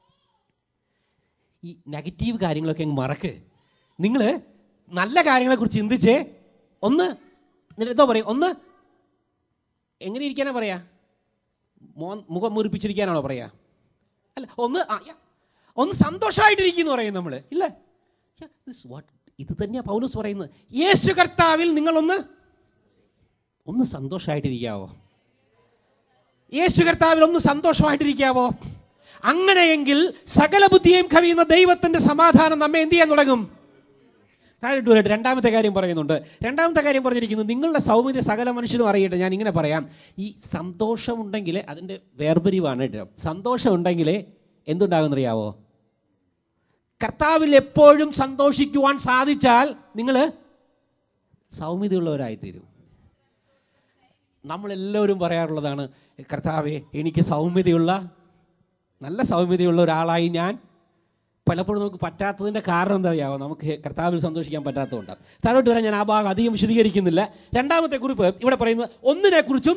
A: ഈ നെഗറ്റീവ് കാര്യങ്ങളൊക്കെ അങ്ങ് മറക്ക് നിങ്ങൾ നല്ല കാര്യങ്ങളെക്കുറിച്ച് ചിന്തിച്ച് ഒന്ന് എന്നിട്ട് എന്തോ പറയും ഒന്ന് എങ്ങനെ ഇരിക്കാനാ പറയാ മോൻ മുഖം മുറിപ്പിച്ചിരിക്കാനാണോ പറയാ അല്ല ഒന്ന് ആ, യാ. ഒന്ന് സന്തോഷമായിട്ടിരിക്കുന്നു പറയും നമ്മൾ ഇല്ല യാ, this what ഇത് തന്നെയാ പൗലോസ് പറയുന്നത് യേശു കർത്താവിൽ നിങ്ങളൊന്ന് ഒന്ന് സന്തോഷമായിട്ടിരിക്കാവോ യേശു കർത്താവിൽ ഒന്ന് സന്തോഷമായിട്ടിരിക്കാവോ അങ്ങനെയെങ്കിൽ സകല ബുദ്ധിയെയും കവിയുന്ന ദൈവത്തിന്റെ സമാധാനം നമ്മെ എന്ത് ചെയ്യാൻ തുടങ്ങും താഴോട്ട് വരട്ടെ രണ്ടാമത്തെ കാര്യം പറയുന്നുണ്ട് രണ്ടാമത്തെ കാര്യം പറഞ്ഞിരിക്കുന്നത് നിങ്ങളുടെ സൗമ്യത സകല മനുഷ്യരും അറിയട്ടെ ഞാൻ ഇങ്ങനെ പറയാം ഈ സന്തോഷമുണ്ടെങ്കിൽ അതിൻ്റെ വേർപരിവാണ് കേട്ടോ സന്തോഷമുണ്ടെങ്കിൽ എന്തുണ്ടാകുന്നറിയാവോ കർത്താവിൽ എപ്പോഴും സന്തോഷിക്കുവാൻ സാധിച്ചാൽ നിങ്ങൾ സൗമ്യതയുള്ളവരായിത്തീരും നമ്മളെല്ലാവരും പറയാറുള്ളതാണ് കർത്താവെ എനിക്ക് സൗമ്യതയുള്ള നല്ല സൗമ്യതയുള്ള ഒരാളായി ഞാൻ പലപ്പോഴും നമുക്ക് പറ്റാത്തതിൻ്റെ കാരണം എന്താ അറിയാമോ നമുക്ക് കർത്താവിൽ സന്തോഷിക്കാൻ പറ്റാത്തതുകൊണ്ടാണ് താഴോട്ട് വരാൻ ഞാൻ ആ ഭാഗം അധികം വിശദീകരിക്കുന്നില്ല രണ്ടാമത്തെ കുറിപ്പ് ഇവിടെ പറയുന്നത് ഒന്നിനെക്കുറിച്ചും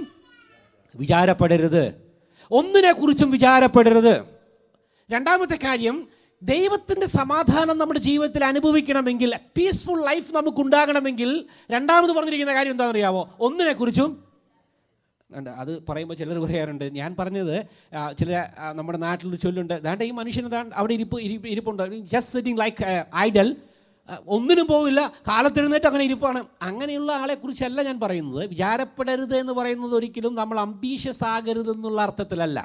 A: വിചാരപ്പെടരുത് ഒന്നിനെക്കുറിച്ചും വിചാരപ്പെടരുത് രണ്ടാമത്തെ കാര്യം ദൈവത്തിൻ്റെ സമാധാനം നമ്മുടെ ജീവിതത്തിൽ അനുഭവിക്കണമെങ്കിൽ പീസ്ഫുൾ ലൈഫ് നമുക്ക് ഉണ്ടാകണമെങ്കിൽ രണ്ടാമത് പറഞ്ഞിരിക്കുന്ന കാര്യം എന്താണെന്ന് അറിയാവോ ഒന്നിനെക്കുറിച്ചും ഉണ്ട് അത് പറയുമ്പോൾ ചിലർ പറയാറുണ്ട് ഞാൻ പറഞ്ഞത് ആ, ചില ആ, നമ്മുടെ നാട്ടിലൊരു ചൊല്ലുണ്ട് ദാണ്ട് ഈ മനുഷ്യൻ ദാണ്ട് അവിടെ ഇരിപ്പ് ഇരി- ഇരിപ്പുണ്ട് ജസ്റ്റ് സിറ്റിംഗ് ലൈക്ക് ഐഡൽ ഒന്നിനും പോവില്ല കാലത്തെഴുന്നേറ്റ് അങ്ങനെ ഇരിപ്പാണ് അങ്ങനെയുള്ള ആളെ കുറിച്ചല്ല ഞാൻ പറയുന്നത് വിചാരപ്പെടരുത് എന്ന് പറയുന്നത് ഒരിക്കലും നമ്മൾ അംബീഷ്യസ് ആകരുത് എന്നുള്ള അർത്ഥത്തിലല്ല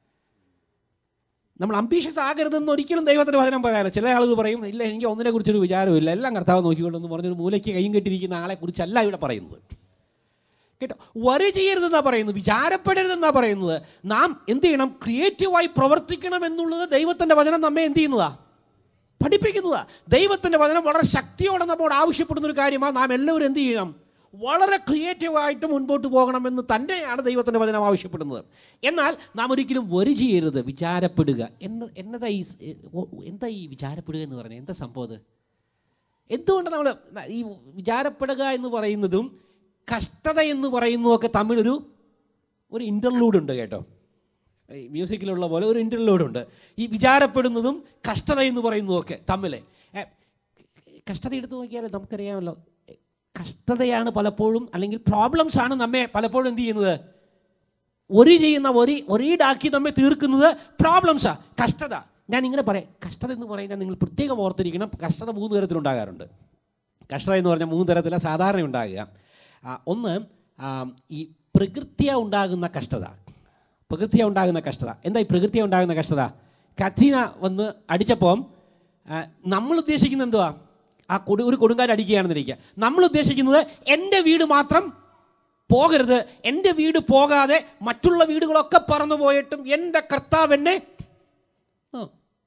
A: നമ്മൾ അംബീഷ്യസ് ആകരുതെന്ന് ഒരിക്കലും ദൈവത്തിൻ്റെ വചനം പറയാറില്ല ചില ആളുകൾ പറയും ഇല്ല എനിക്ക് ഒന്നിനെ കുറിച്ചൊരു വിചാരമില്ല എല്ലാം കർത്താവ് നോക്കിക്കൊണ്ടെന്ന് പറഞ്ഞൊരു മൂലയ്ക്ക് കൈയും കെട്ടിയിരിക്കുന്ന ആളെ കുറിച്ചല്ല ഇവിടെ പറയുന്നത് കേട്ടോ വറി ചെയ്യരുതെന്നാ പറയുന്നത് വിചാരപ്പെടരുതെന്നാ പറയുന്നത് നാം എന്ത് ചെയ്യണം ക്രിയേറ്റീവായി പ്രവർത്തിക്കണം എന്നുള്ളത് ദൈവത്തിൻ്റെ വചനം നമ്മെ എന്ത് ചെയ്യുന്നതാ പഠിപ്പിക്കുന്നതാ ദൈവത്തിൻ്റെ വചനം വളരെ ശക്തിയോടെ നമ്മോട് ആവശ്യപ്പെടുന്ന ഒരു കാര്യമാണ് നാം എല്ലാവരും എന്ത് ചെയ്യണം വളരെ ക്രിയേറ്റീവായിട്ട് മുൻപോട്ട് പോകണമെന്ന് തന്നെയാണ് ദൈവത്തിൻ്റെ വചനം ആവശ്യപ്പെടുന്നത് എന്നാൽ നാം ഒരിക്കലും വരി ചെയ്യരുത് വിചാരപ്പെടുക എന്ന് എന്നതാ ഈ സ്- ഓ- എന്താ ഈ വിചാരപ്പെടുക എന്ന് പറഞ്ഞാൽ എന്താ സംഭവം അത് എന്തുകൊണ്ട് നമ്മൾ ഈ വിചാരപ്പെടുക എന്ന് പറയുന്നതും കഷ്ടത എന്ന് പറയുന്നതൊക്കെ തമ്മിലൊരു ഒരു ഇൻ്റർലൂഡ് ഉണ്ട് കേട്ടോ ഈ മ്യൂസിക്കിലുള്ള പോലെ ഒരു ഇൻ്റർലൂഡ് ഉണ്ട് ഈ വിചാരപ്പെടുന്നതും കഷ്ടത എന്ന് പറയുന്നതൊക്കെ തമ്മിൽ ഏ, കഷ്ടത എടുത്തു നോക്കിയാൽ നമുക്കറിയാമല്ലോ ഏ, കഷ്ടതയാണ് പലപ്പോഴും അല്ലെങ്കിൽ പ്രോബ്ലംസ് ആണ് നമ്മെ പലപ്പോഴും എന്ത് ചെയ്യുന്നത് ഒരു ചെയ്യുന്ന ഒരു ഒരീടാക്കി നമ്മെ തീർക്കുന്നത് പ്രോബ്ലംസാ കഷ്ടത ഞാൻ ഇങ്ങനെ പറയാം കഷ്ടത എന്ന് പറയുന്നത് നിങ്ങൾ പ്രത്യേകം ഓർത്തിരിക്കണം കഷ്ടത മൂന്ന് തരത്തിലുണ്ടാകാറുണ്ട് കഷ്ടത എന്ന് പറഞ്ഞാൽ മൂന്ന് തരത്തിലാണ് സാധാരണ ഉണ്ടാകുക ആ, ഒന്ന് ആ, ഈ പ്രകൃത്യ ഉണ്ടാകുന്ന കഷ്ടത പ്രകൃത്യ ഉണ്ടാകുന്ന കഷ്ടത എന്താ ഈ പ്രകൃത്യ ഉണ്ടാകുന്ന കഷ്ടത കത്രീന വന്ന് അടിച്ചപ്പം ആ, നമ്മൾ ഉദ്ദേശിക്കുന്നത് എന്തുവാ ആ കൊടു ഒരു കൊടുങ്കാറ്റ് അടിക്കുകയാണെന്നിരിക്കുക നമ്മൾ ഉദ്ദേശിക്കുന്നത് എൻ്റെ വീട് മാത്രം പോകരുത് എൻ്റെ വീട് പോകാതെ മറ്റുള്ള വീടുകളൊക്കെ പറന്നു പോയിട്ടും എൻ്റെ കർത്താവ് എന്നെ ആ.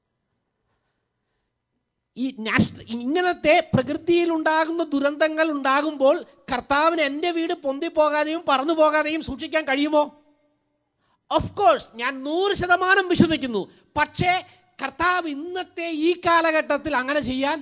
A: ഈ നാഷണൽ ഇങ്ങനത്തെ പ്രകൃതിയിൽ ഉണ്ടാകുന്ന ദുരന്തങ്ങൾ ഉണ്ടാകുമ്പോൾ കർത്താവിന് എൻ്റെ വീട് പൊന്തിപ്പോകാതെയും പറന്നു പോകാതെയും സൂക്ഷിക്കാൻ കഴിയുമോ ഓഫ് കോഴ്സ് ഞാൻ നൂറ് ശതമാനം വിശ്വസിക്കുന്നു പക്ഷേ കർത്താവ് ഇന്നത്തെ ഈ കാലഘട്ടത്തിൽ അങ്ങനെ ചെയ്യാൻ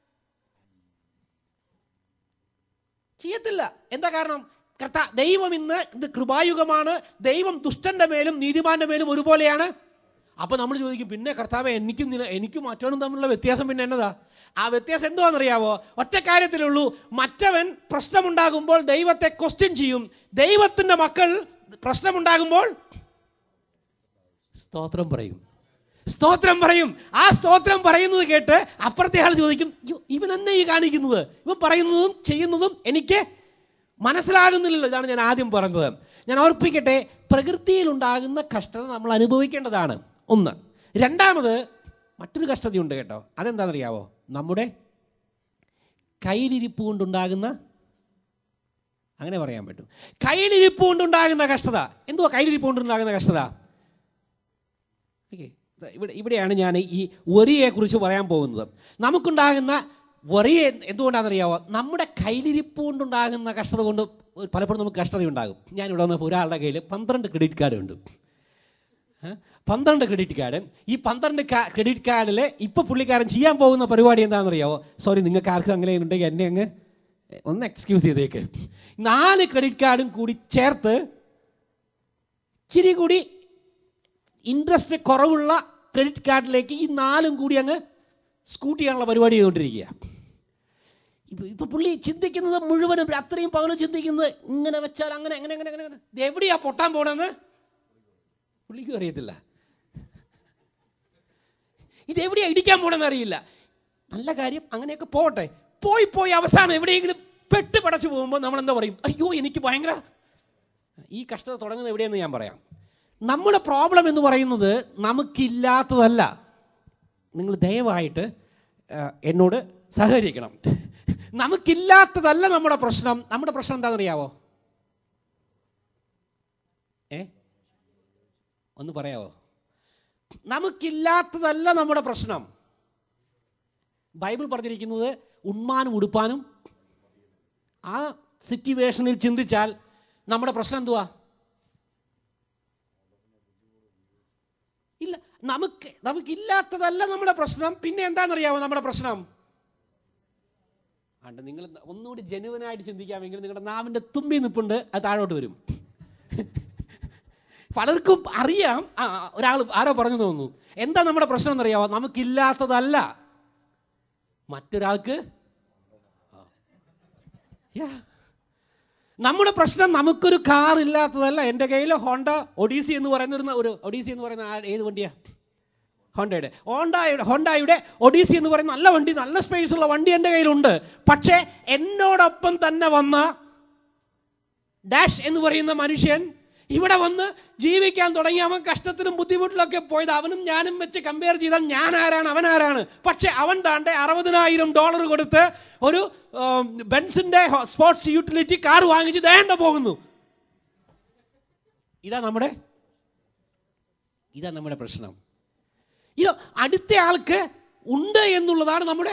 A: ചെയ്യത്തില്ല എന്താ കാരണം കർത്താ ദൈവം ഇന്ന് ഇത് കൃപായുഗമാണ് ദൈവം ദുഷ്ടന്റെ മേലും നീതിമാന്റെ മേലും ഒരുപോലെയാണ് അപ്പൊ നമ്മൾ ചോദിക്കും പിന്നെ കർത്താവ് എനിക്കും നിന- എനിക്കും മറ്റവനും തമ്മിലുള്ള വ്യത്യാസം പിന്നെ എന്നതാ ആ വ്യത്യാസം എന്തുവാണെന്നറിയാവോ ഒറ്റ കാര്യത്തിലുള്ളൂ മറ്റവൻ പ്രശ്നമുണ്ടാകുമ്പോൾ ദൈവത്തെ ക്വസ്റ്റ്യൻ ചെയ്യും ദൈവത്തിന്റെ മക്കൾ പ്രശ്നമുണ്ടാകുമ്പോൾ സ്തോത്രം പറയും സ്തോത്രം പറയും ആ സ്തോത്രം പറയുന്നത് കേട്ട് അപ്പുറത്തെ ആൾ ചോദിക്കും "യ്യോ, ഇവൻ എന്നെ ഈ കാണിക്കുന്നത് ഇവൻ പറയുന്നതും ചെയ്യുന്നതും എനിക്ക് മനസ്സിലാകുന്നില്ലല്ലോ ഇതാണ് ഞാൻ ആദ്യം പറഞ്ഞത് ഞാൻ ഓർപ്പിക്കട്ടെ പ്രകൃതിയിൽ ഉണ്ടാകുന്ന കഷ്ടത നമ്മൾ അനുഭവിക്കേണ്ടതാണ് ഒന്ന് രണ്ടാമത് മറ്റൊരു കഷ്ടതയുണ്ട് കേട്ടോ അതെന്താണെന്നറിയാവോ നമ്മുടെ കയ്യിലിരിപ്പ് കൊണ്ടുണ്ടാകുന്ന അങ്ങനെ പറയാൻ പറ്റും കയ്യിലിരിപ്പ് കൊണ്ടുണ്ടാകുന്ന കഷ്ടത എന്തുവാ കയ്യിലിരിപ്പ് കൊണ്ടുണ്ടാകുന്ന കഷ്ടത ഓക്കെ ഇവിടെ ഇവിടെയാണ് ഞാൻ ഈ ഒരിയെക്കുറിച്ച് പറയാൻ പോകുന്നത് നമുക്കുണ്ടാകുന്ന ഒറിയ എന്തുകൊണ്ടാണെന്നറിയാവോ നമ്മുടെ കയ്യിലിരിപ്പ് കൊണ്ടുണ്ടാകുന്ന കഷ്ടത കൊണ്ട് പലപ്പോഴും നമുക്ക് കഷ്ടതയുണ്ടാകും ഞാനിവിടെ വന്നപ്പോൾ ഒരാളുടെ കയ്യിൽ പന്ത്രണ്ട് ക്രെഡിറ്റ് കാർഡ് ഉണ്ട് ഏ? പന്ത്രണ്ട് ക്രെഡിറ്റ് കാർഡ് ഈ പന്ത്രണ്ട് ക്രെഡിറ്റ് കാർഡിൽ ഇപ്പോൾ പുള്ളിക്കാരൻ ചെയ്യാൻ പോകുന്ന പരിപാടി എന്താണെന്നറിയാവോ സോറി നിങ്ങൾക്ക് ആർക്കും അങ്ങനെ ഉണ്ടെങ്കിൽ എന്നെ അങ്ങ് ഒന്ന് എക്സ്ക്യൂസ് ചെയ്തേക്ക് നാല് ക്രെഡിറ്റ് കാർഡും കൂടി ചേർത്ത് ഇച്ചിരി കൂടി ഇൻട്രസ്റ്റ് കുറവുള്ള ക്രെഡിറ്റ് കാർഡിലേക്ക് ഈ നാലും കൂടി അങ്ങ് സ്കൂട്ട് ചെയ്യാനുള്ള പരിപാടി ചെയ്തുകൊണ്ടിരിക്കുക ഇപ്പൊ ഇപ്പൊ പുള്ളി ചിന്തിക്കുന്നത് മുഴുവനും അത്രയും പകലും ചിന്തിക്കുന്നത് ഇങ്ങനെ വെച്ചാൽ അങ്ങനെ അങ്ങനെ അങ്ങനെ അങ്ങനെ അങ്ങനെ. ഇത് എവിടെയാ പൊട്ടാൻ പോണെന്ന് പുള്ളിക്കും അറിയത്തില്ല ഇത് എവിടെയാ ഇടിക്കാൻ പോണെന്ന് അറിയില്ല നല്ല കാര്യം അങ്ങനെയൊക്കെ പോട്ടെ പോയി പോയി അവസാനം എവിടെയെങ്കിലും പെട്ട് പടച്ചു പോകുമ്പോൾ നമ്മൾ എന്താ പറയും അയ്യോ എനിക്ക് ഭയങ്കര ഈ കഷ്ടത തുടങ്ങുന്നത് എവിടെയെന്ന് ഞാൻ പറയാം നമ്മുടെ പ്രോബ്ലം എന്ന് പറയുന്നത് നമുക്കില്ലാത്തതല്ല നിങ്ങൾ ദയവായിട്ട് ആ, എന്നോട് സഹകരിക്കണം നമുക്കില്ലാത്തതല്ല നമ്മുടെ പ്രശ്നം നമ്മുടെ പ്രശ്നം എന്താണെന്നറിയാവോ ഏ ഒന്ന് പറയാവോ നമുക്കില്ലാത്തതല്ല നമ്മുടെ പ്രശ്നം ബൈബിൾ പറഞ്ഞിരിക്കുന്നത് ഉണ്മാനും ഉടുപ്പാനും ആ സിറ്റുവേഷനിൽ ചിന്തിച്ചാൽ നമ്മുടെ പ്രശ്നം എന്തുവാ ഇല്ല നമുക്ക് നമുക്കില്ലാത്തതല്ല നമ്മുടെ പ്രശ്നം പിന്നെ എന്താണെന്നറിയാമോ നമ്മുടെ പ്രശ്നം ആണ്ട് നിങ്ങൾ ഒന്നുകൂടി ജനുവനായിട്ട് ചിന്തിക്കാമെങ്കിൽ നിങ്ങളുടെ നാവിൻ്റെ തുമ്പി നിപ്പുണ്ട് അത് താഴോട്ട് വരും പലർക്കും അറിയാം ആ ഒരാൾ ആരോ പറഞ്ഞു തോന്നുന്നു എന്താ നമ്മുടെ പ്രശ്നം എന്നറിയാമോ നമുക്കില്ലാത്തതല്ല മറ്റൊരാൾക്ക് ആ. Yeah. നമ്മുടെ പ്രശ്നം നമുക്കൊരു കാർ ഇല്ലാത്തതല്ല എൻ്റെ കയ്യിൽ ഹോണ്ട ഒഡീസി എന്ന് പറയുന്ന ഒരു ഒരു ഒഡീസി എന്ന് പറയുന്ന ആ- ഏത് വണ്ടിയാ ഹോണ്ടയുടെ ഹോണ്ടയുടെ ഹോണ്ടയുടെ ഒഡീസി എന്ന് പറയുന്ന നല്ല വണ്ടി നല്ല സ്പേസ് ഉള്ള വണ്ടി എൻ്റെ കയ്യിലുണ്ട് പക്ഷേ എന്നോടൊപ്പം തന്നെ വന്ന ഡാഷ് എന്ന് പറയുന്ന മനുഷ്യൻ ഇവിടെ വന്ന് ജീവിക്കാൻ തുടങ്ങി അവൻ കഷ്ടത്തിലും ബുദ്ധിമുട്ടിലൊക്കെ പോയത് അവനും ഞാനും വെച്ച് കമ്പയർ ചെയ്താൽ ഞാൻ ആരാണ് അവൻ ആരാണ് പക്ഷെ അവൻ താണ്ടെ അറുപതിനായിരം ഡോളർ കൊടുത്ത് ഒരു ഉം, ബെൻസിന്റെ ഹോ- സ്പോർട്സ് യൂട്ടിലിറ്റി കാർ വാങ്ങിച്ച് ദേണ്ട പോകുന്നു ഇതാ നമ്മുടെ ഇതാ നമ്മുടെ പ്രശ്നം ഇതോ അടുത്ത ആൾക്ക് ഉണ്ട് എന്നുള്ളതാണ് നമ്മുടെ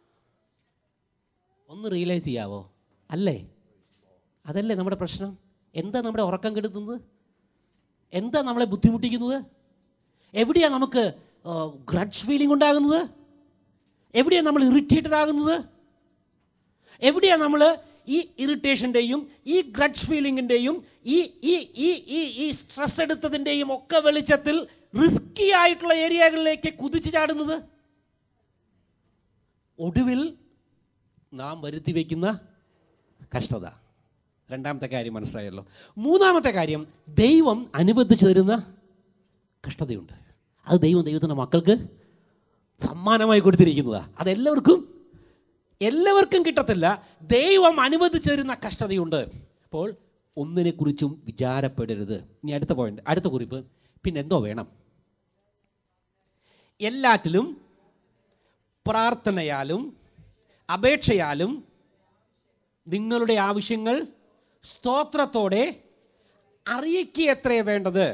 A: ഒന്ന് റിയലൈസ് ചെയ്യാവോ അല്ലേ അതല്ലേ നമ്മുടെ പ്രശ്നം എന്താ നമ്മുടെ ഉറക്കം കെടുത്തുന്നത് എന്താ നമ്മളെ ബുദ്ധിമുട്ടിക്കുന്നത് എവിടെയാണ് നമുക്ക് ഗ്രഡ്ജ് ഫീലിംഗ് ഉണ്ടാകുന്നത് എവിടെയാണ് നമ്മൾ ഇറിറ്റേറ്റഡ് ആകുന്നത് എവിടെയാണ് നമ്മൾ ഈ ഇറിറ്റേഷൻ്റെയും ഈ ഗ്രഡ്ജ് ഫീലിങ്ങിൻ്റെയും ഈ ഈ ഈ ഈ ഈ സ്ട്രെസ് എടുത്തതിൻ്റെയും ഒക്കെ വെളിച്ചത്തിൽ റിസ്കി ആയിട്ടുള്ള ഏരിയകളിലേക്ക് കുതിച്ചു ചാടുന്നത് ഒടുവിൽ നാം വരുത്തി വയ്ക്കുന്ന കഷ്ടത രണ്ടാമത്തെ കാര്യം മനസ്സിലായല്ലോ മൂന്നാമത്തെ കാര്യം ദൈവം അനുവദിച്ചു തരുന്ന കഷ്ടതയുണ്ട് അത് ദൈവം ദൈവത്തിൻ്റെ മക്കൾക്ക് സമ്മാനമായി കൊടുത്തിരിക്കുന്നതാണ് അതെല്ലാവർക്കും എല്ലാവർക്കും കിട്ടത്തില്ല ദൈവം അനുവദിച്ചു തരുന്ന കഷ്ടതയുണ്ട് അപ്പോൾ ഒന്നിനെക്കുറിച്ചും വിചാരപ്പെടരുത് ഇനി അടുത്ത പോയിന്റ് അടുത്ത കുറിപ്പ് പിന്നെ എന്തോ വേണം എല്ലാറ്റിലും പ്രാർത്ഥനയാലും അപേക്ഷയാലും നിങ്ങളുടെ ആവശ്യങ്ങൾ സ്തോത്രത്തോടെ അറിയിക്കുക എത്രയേ വേണ്ടത്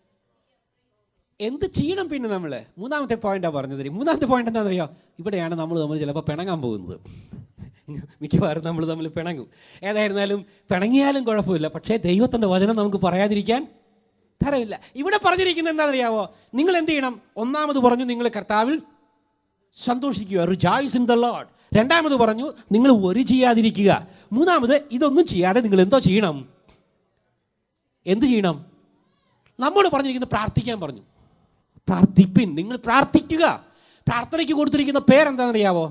A: എന്ത് ചെയ്യണം പിന്നെ നമ്മൾ മൂന്നാമത്തെ പോയിന്റാണ് പറഞ്ഞത് മൂന്നാമത്തെ പോയിന്റ് എന്താണെന്നറിയോ ഇവിടെയാണ് നമ്മൾ നമ്മൾ ചിലപ്പോൾ പിണങ്ങാൻ പോകുന്നത് മിക്കവാറും നമ്മൾ തമ്മിൽ പിണങ്ങും ഏതായിരുന്നാലും പിണങ്ങിയാലും കുഴപ്പമില്ല പക്ഷേ ദൈവത്തിൻ്റെ വചനം നമുക്ക് പറയാതിരിക്കാൻ തരമില്ല ഇവിടെ പറഞ്ഞിരിക്കുന്നത് എന്താണെന്നറിയാവോ നിങ്ങൾ എന്ത് ചെയ്യണം ഒന്നാമത് പറഞ്ഞു നിങ്ങൾ കർത്താവിൽ സന്തോഷിക്കുക റിജായ്സ് ഇൻ ദ ലോഡ് രണ്ടാമത് പറഞ്ഞു നിങ്ങൾ ഒരു ചെയ്യാതിരിക്കുക മൂന്നാമത് ഇതൊന്നും ചെയ്യാതെ നിങ്ങൾ എന്തോ ചെയ്യണം എന്ത് ചെയ്യണം നമ്മോട് പറഞ്ഞിരിക്കുന്നത് പ്രാർത്ഥിക്കാൻ പറഞ്ഞു പ്രാർത്ഥിപ്പിൻ നിങ്ങൾ പ്രാർത്ഥിക്കുക പ്രാർത്ഥനയ്ക്ക് കൊടുത്തിരിക്കുന്ന പേരെന്താണെന്നറിയാവോ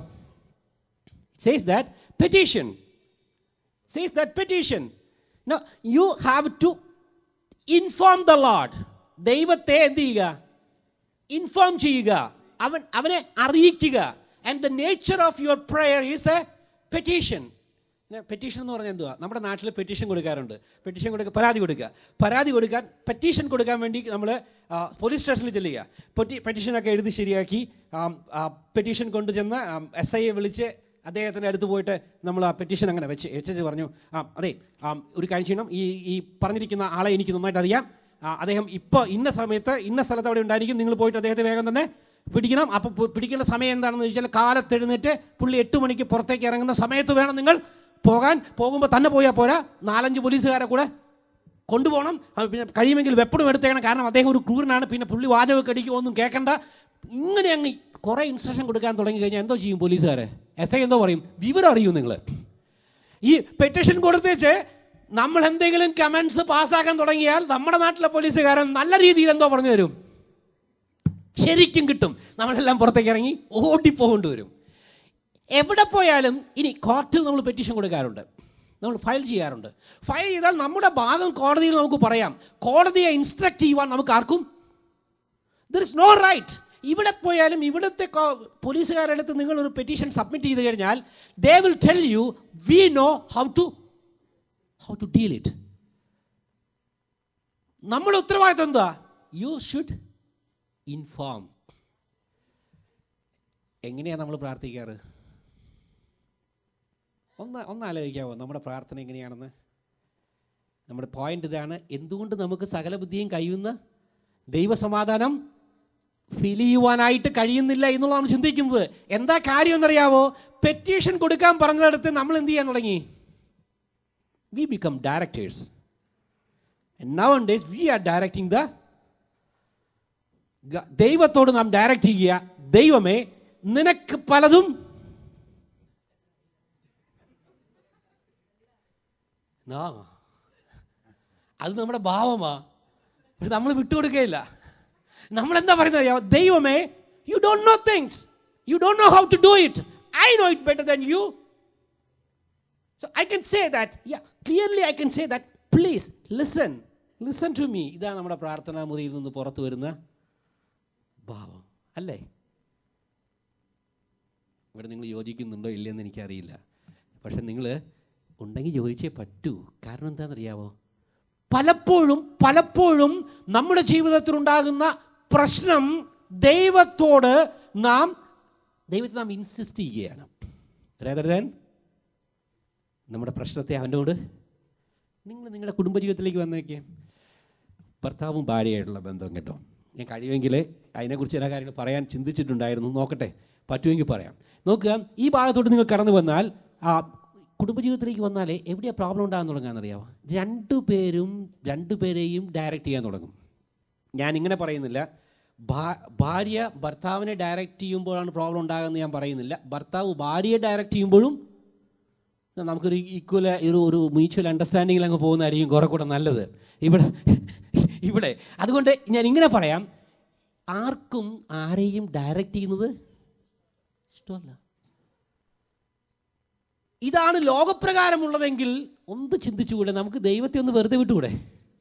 A: says that petition says that petition you have to inform the Lord ദൈവത്തെ എന്ത് ചെയ്യുക ഇൻഫോം ചെയ്യുക അവൻ അവനെ അറിയിക്കുക and the nature of your prayer is a petition petition എന്ന് പറഞ്ഞാൽ എന്തുവാ നമ്മുടെ നാട്ടിൽ പെറ്റീഷൻ കൊടുക്കാറുണ്ട് പെറ്റീഷൻ കൊടുക്കുക പരാതി കൊടുക്കുക പരാതി കൊടുക്കാൻ പെറ്റീഷൻ കൊടുക്കാൻ വേണ്ടി നമ്മൾ പോലീസ് സ്റ്റേഷനിൽ ചെല്ലുക പെറ്റി പെറ്റീഷനൊക്കെ എഴുതി ശരിയാക്കി പെറ്റീഷൻ കൊണ്ടുചെന്ന് എസ് ഐയെ വിളിച്ച് അദ്ദേഹത്തിൻ്റെ അടുത്ത് പോയിട്ട് നമ്മൾ ആ പെറ്റീഷൻ അങ്ങനെ വെച്ച് വെച്ചു പറഞ്ഞു ആ അതെ ആ, ഒരു കാര്യം ചെയ്യണം ഈ ഈ പറഞ്ഞിരിക്കുന്ന ആളെ എനിക്ക് നന്നായിട്ട് അറിയാം ആ, അദ്ദേഹം ഇപ്പോൾ ഇന്ന സമയത്ത് ഇന്ന സ്ഥലത്ത് അവിടെ ഉണ്ടായിരിക്കും നിങ്ങൾ പോയിട്ട് അദ്ദേഹത്തെ വേഗം തന്നെ പിടിക്കണം അപ്പോൾ പു- പിടിക്കേണ്ട സമയം എന്താണെന്ന് ചോദിച്ചാൽ കാലത്തെഴുന്നേറ്റ് പുള്ളി എട്ട് മണിക്ക് പുറത്തേക്ക് ഇറങ്ങുന്ന സമയത്ത് വേണം നിങ്ങൾ പോകാൻ പോകുമ്പോൾ തന്നെ പോയാൽ പോരാ നാലഞ്ച് പോലീസുകാരെ കൂടെ കൊണ്ടുപോകണം അത് പിന്നെ കഴിയുമെങ്കിൽ വെപ്പണും എടുത്തേക്കണം കാരണം അദ്ദേഹം ഒരു ക്രൂരനാണ് പിന്നെ പുള്ളി വാചകമൊക്കെ അടിക്കുക ഒന്നും കേൾക്കണ്ട ഇങ്ങനെ അങ്ങ് കുറേ ഇൻസ്ട്രക്ഷൻ കൊടുക്കാൻ തുടങ്ങി കഴിഞ്ഞാൽ എന്തോ ചെയ്യും പോലീസുകാരെ എസ് ഐ എന്തോ പറയും വിവരം അറിയൂ നിങ്ങൾ ഈ പെറ്റീഷൻ കൊടുത്തേച്ച് നമ്മൾ എന്തെങ്കിലും കമൻസ് പാസ്സാക്കാൻ തുടങ്ങിയാൽ നമ്മുടെ നാട്ടിലെ പോലീസുകാരൻ നല്ല രീതിയിൽ എന്തോ പറഞ്ഞു തരും ശരിക്കും കിട്ടും നമ്മളെല്ലാം പുറത്തേക്ക് ഇറങ്ങി ഓടിപ്പോകേണ്ടി വരും എവിടെ പോയാലും ഇനി കോർട്ടിൽ നമ്മൾ പെറ്റീഷൻ കൊടുക്കാറുണ്ട് നമ്മൾ ഫയൽ ചെയ്യാറുണ്ട് ഫയൽ ചെയ്താൽ നമ്മുടെ ഭാഗം കോടതിയിൽ നമുക്ക് പറയാം കോടതിയെ ഇൻസ്ട്രക്ട് ചെയ്യുവാൻ നമുക്ക് ആർക്കും ദർ ഇസ് നോ റൈറ്റ് ഇവിടെ പോയാലും ഇവിടുത്തെ കോ- പോലീസുകാരുടെ അടുത്ത് നിങ്ങൾ ഒരു പെറ്റീഷൻ സബ്മിറ്റ് ചെയ്ത് കഴിഞ്ഞാൽ they will tell you we know how to how to deal it നമ്മുടെ ഉത്തരവാദിത്വം എന്താ യു ഷുഡ് ഇൻഫോം എങ്ങനെയാണ് നമ്മൾ പ്രാർത്ഥിക്കാറ് ഒന്ന് ഒന്ന് ആലോചിക്കാമോ നമ്മുടെ പ്രാർത്ഥന എങ്ങനെയാണെന്ന് നമ്മുടെ പോയിന്റ് ഇതാണ് എന്തുകൊണ്ട് നമുക്ക് സകല ബുദ്ധിയും കഴിയുന്ന ദൈവസമാധാനം ഫീൽ ചെയ്യുവാനായിട്ട് കഴിയുന്നില്ല എന്നുള്ളതാണ് ചിന്തിക്കുന്നത് എന്താ കാര്യം എന്നറിയാവോ പെറ്റീഷൻ കൊടുക്കാൻ പറഞ്ഞതെടുത്ത് നമ്മൾ എന്ത് ചെയ്യാൻ തുടങ്ങി we become directors nowadays we are directing the ഗ- ദൈവത്തോട് നാം ഡയറക്റ്റ് ചെയ്യുക ദൈവമേ നിനക്ക് പലതും ആ അത് നമ്മുടെ ഭാവമാ പക്ഷെ നമ്മൾ വിട്ടുകൊടുക്കുകയില്ല നമ്മൾ എന്താ പറയുന്നത് അറിയാമോ ദൈവമേ you don't know things you don't know how to do it I know it better than you so I can say that yeah clearly I can say that please listen listen to me ഇതാണ് നമ്മുടെ പ്രാർത്ഥനാ മുറിയിൽ നിന്ന് പുറത്തു വരുന്ന ഭാവം അല്ലേ ഇവിടെ നിങ്ങൾ യോജിക്കുന്നുണ്ടോ ഇല്ലയെന്ന് എനിക്കറിയില്ല പക്ഷെ നിങ്ങൾ ഉണ്ടെങ്കിൽ യോജിച്ചേ പറ്റൂ കാരണം എന്താണെന്നറിയാവോ പലപ്പോഴും പലപ്പോഴും നമ്മുടെ ജീവിതത്തിൽ ഉണ്ടാകുന്ന പ്രശ്നം ദൈവത്തോട് നാം ദൈവത്തെ നാം ഇൻസിസ്റ്റ് ചെയ്യുകയാണ് rather than നമ്മുടെ പ്രശ്നത്തെ അവനോട് നിങ്ങൾ നിങ്ങളുടെ കുടുംബജീവിതത്തിലേക്ക് വന്നേക്കേ ഭർത്താവും ഭാര്യയായിട്ടുള്ള ബന്ധം കേട്ടോ ഞാൻ കഴിയുമെങ്കിൽ അതിനെക്കുറിച്ച് ചില കാര്യങ്ങൾ പറയാൻ ചിന്തിച്ചിട്ടുണ്ടായിരുന്നു നോക്കട്ടെ പറ്റുമെങ്കിൽ പറയാം നോക്കുക ഈ ഭാഗത്തോട്ട് നിങ്ങൾ കടന്നു വന്നാൽ ആ കുടുംബജീവിതത്തിലേക്ക് വന്നാൽ എവിടെയാണ് പ്രോബ്ലം ഉണ്ടാകാൻ തുടങ്ങാമെന്നറിയാമോ രണ്ടു പേരും രണ്ടു പേരെയും ഡയറക്റ്റ് ചെയ്യാൻ തുടങ്ങും ഞാൻ ഇങ്ങനെ പറയുന്നില്ല ഭാ- ഭാര്യ ഭർത്താവിനെ ഡയറക്റ്റ് ചെയ്യുമ്പോഴാണ് പ്രോബ്ലം ഉണ്ടാകുന്നത് ഞാൻ പറയുന്നില്ല ഭർത്താവ് ഭാര്യയെ ഡയറക്റ്റ് ചെയ്യുമ്പോഴും നമുക്കൊരു ഈക്വൽ ഒരു ഒരു മ്യൂച്വൽ അണ്ടർസ്റ്റാൻഡിങ്ങിൽ അങ്ങ് പോകുന്നതായിരിക്കും കുറെ കൂടെ നല്ലത് ഇവിടെ ഇവിടെ അതുകൊണ്ട് ഞാൻ ഇങ്ങനെ പറയാം ആർക്കും ആരെയും ഡയറക്റ്റ് ചെയ്യുന്നത് ഇഷ്ടമല്ല ഇതാണ് ലോകപ്രകാരമുള്ളതെങ്കിൽ ഒന്ന് ചിന്തിച്ചുകൂടെ നമുക്ക് ദൈവത്തെ ഒന്ന് വെറുതെ വിട്ടുകൂടെ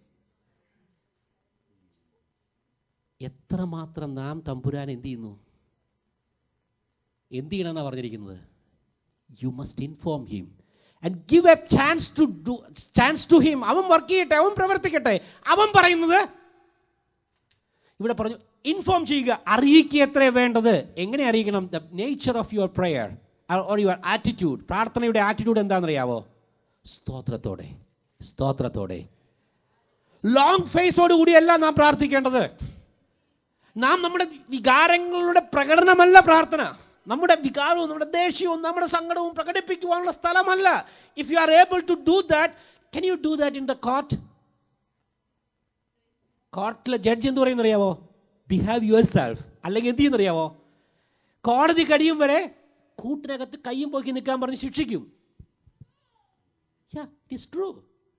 A: എത്രമാത്രം നാം തമ്പുരാൻ എന്ത് ചെയ്യുന്നു എന്ത് ചെയ്യണമെന്നാണ് പറഞ്ഞിരിക്കുന്നത് you must inform him and give a chance to do chance to him അവൻ വർക്ക് ചെയ്യട്ടെ അവൻ പ്രവർത്തിക്കട്ടെ അവൻ പറയുന്നത് ഇവിടെ പറഞ്ഞു ഇൻഫോം ചെയ്യുക അറിയിക്കുക എത്രയാണ് വേണ്ടത് എങ്ങനെ അറിയിക്കണം the nature of your prayer or your attitude പ്രാർത്ഥനയുടെ ആറ്റിറ്റ്യൂഡ് എന്താണെന്നറിയാവോ സ്തോത്രത്തോടെ സ്തോത്രത്തോടെ ലോങ് ഫേസോട് കൂടിയല്ല നാം പ്രാർത്ഥിക്കേണ്ടത് നാം നമ്മുടെ വികാരങ്ങളുടെ പ്രകടനമല്ല പ്രാർത്ഥന നമ്മുടെ വികാരവും നമ്മുടെ ദേഷ്യവും നമ്മുടെ സങ്കടവും പ്രകടിപ്പിക്കുവാനുള്ള സ്ഥലമല്ല if you are able to do that can you do that in the court കോർട്ടിലെ ജഡ്ജ് എന്ത് പറയുന്ന അറിയാവോ ബിഹാവ് യുവർ സെൽഫ് അല്ലെങ്കിൽ എന്ത് ചെയ്യുന്നറിയാവോ കോടതി കഴിയും വരെ കൂട്ടിനകത്ത് കയ്യും പോക്കി നിൽക്കാൻ പറഞ്ഞ് ശിക്ഷിക്കും ഇറ്റ്സ് ട്രൂ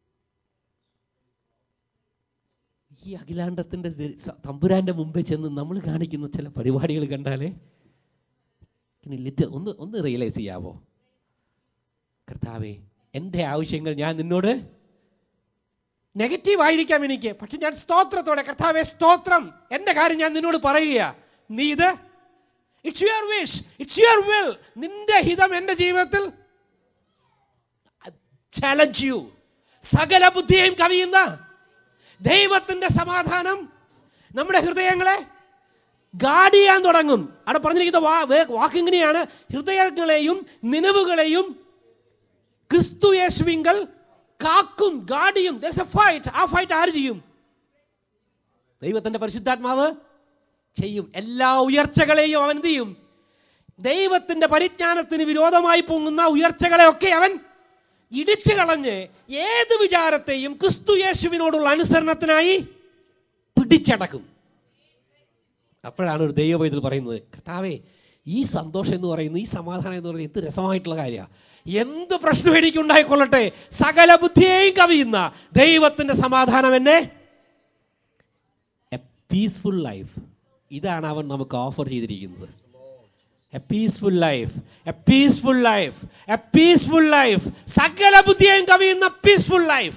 A: ഈ അഖിലാണ്ടത്തിൻ്റെ തമ്പുരാൻ്റെ മുമ്പേ ചെന്ന് നമ്മൾ കാണിക്കുന്ന ചില പരിപാടികൾ കണ്ടാലേ ലിറ്റ് ഒന്ന് ഒന്ന് റിയലൈസ് ചെയ്യാവോ കർത്താവേ എൻ്റെ ആവശ്യങ്ങൾ ഞാൻ നിന്നോട് നെഗറ്റീവ് ആയിരിക്കാം എനിക്ക് പക്ഷെ ഞാൻ സ്തോത്രത്തോടെ കർത്താവെ സ്തോത്രം എൻ്റെ കാര്യം ഞാൻ നിന്നോട് പറയുക നീ ഇത് it's your wish it's your will നിന്റെ ഹിതം എൻ്റെ ജീവിതത്തിൽ ചലഞ്ച് യു സകല ബുദ്ധിയെയും കവിയുന്ന ദൈവത്തിന്റെ സമാധാനം നമ്മുടെ ഹൃദയങ്ങളെ ഗാഡ് ചെയ്യാൻ തുടങ്ങും അവിടെ പറഞ്ഞിരിക്കുന്ന വാ വേ- വാക്കിങ്ങനെയാണ് ഹൃദയങ്ങളെയും നിലവുകളെയും ക്രിസ്തു യേശുവിങ്കൽ കാക്കും ഗാഡിയും എ ഫൈറ്റ് ആ ഫൈറ്റ് ആര് ചെയ്യും ദൈവത്തിന്റെ പരിശുദ്ധാത്മാവ് ചെയ്യും എല്ലാ ഉയർച്ചകളെയും അവൻ എന്ത് ചെയ്യും ദൈവത്തിന്റെ പരിജ്ഞാനത്തിന് വിരോധമായി പൊങ്ങുന്ന ഉയർച്ചകളെ ഒക്കെ അവൻ ഇടിച്ചു കളഞ്ഞ് ഏത് വിചാരത്തെയും ക്രിസ്തു യേശുവിനോടുള്ള അനുസരണത്തിനായി പിടിച്ചടക്കും അപ്പോഴാണ് ഒരു ദൈവപൈതൽ പറയുന്നത് കർത്താവേ ഈ സന്തോഷം എന്ന് പറയുന്നത് ഈ സമാധാനം എന്ന് പറയുന്നത് എന്ത് രസമായിട്ടുള്ള കാര്യമാണ് എന്ത് പ്രശ്നം എനിക്ക് ഉണ്ടായിക്കൊള്ളട്ടെ സകല ബുദ്ധിയെയും കവിയുന്ന ദൈവത്തിന്റെ സമാധാനം എന്നെ എ പീസ്ഫുൾ ലൈഫ് ഇതാണ് അവൻ നമുക്ക് ഓഫർ ചെയ്തിരിക്കുന്നത് a peaceful life a peaceful life a peaceful life സകല ബുദ്ധിയെയും കവിയുന്ന പീസ്ഫുൾ ലൈഫ്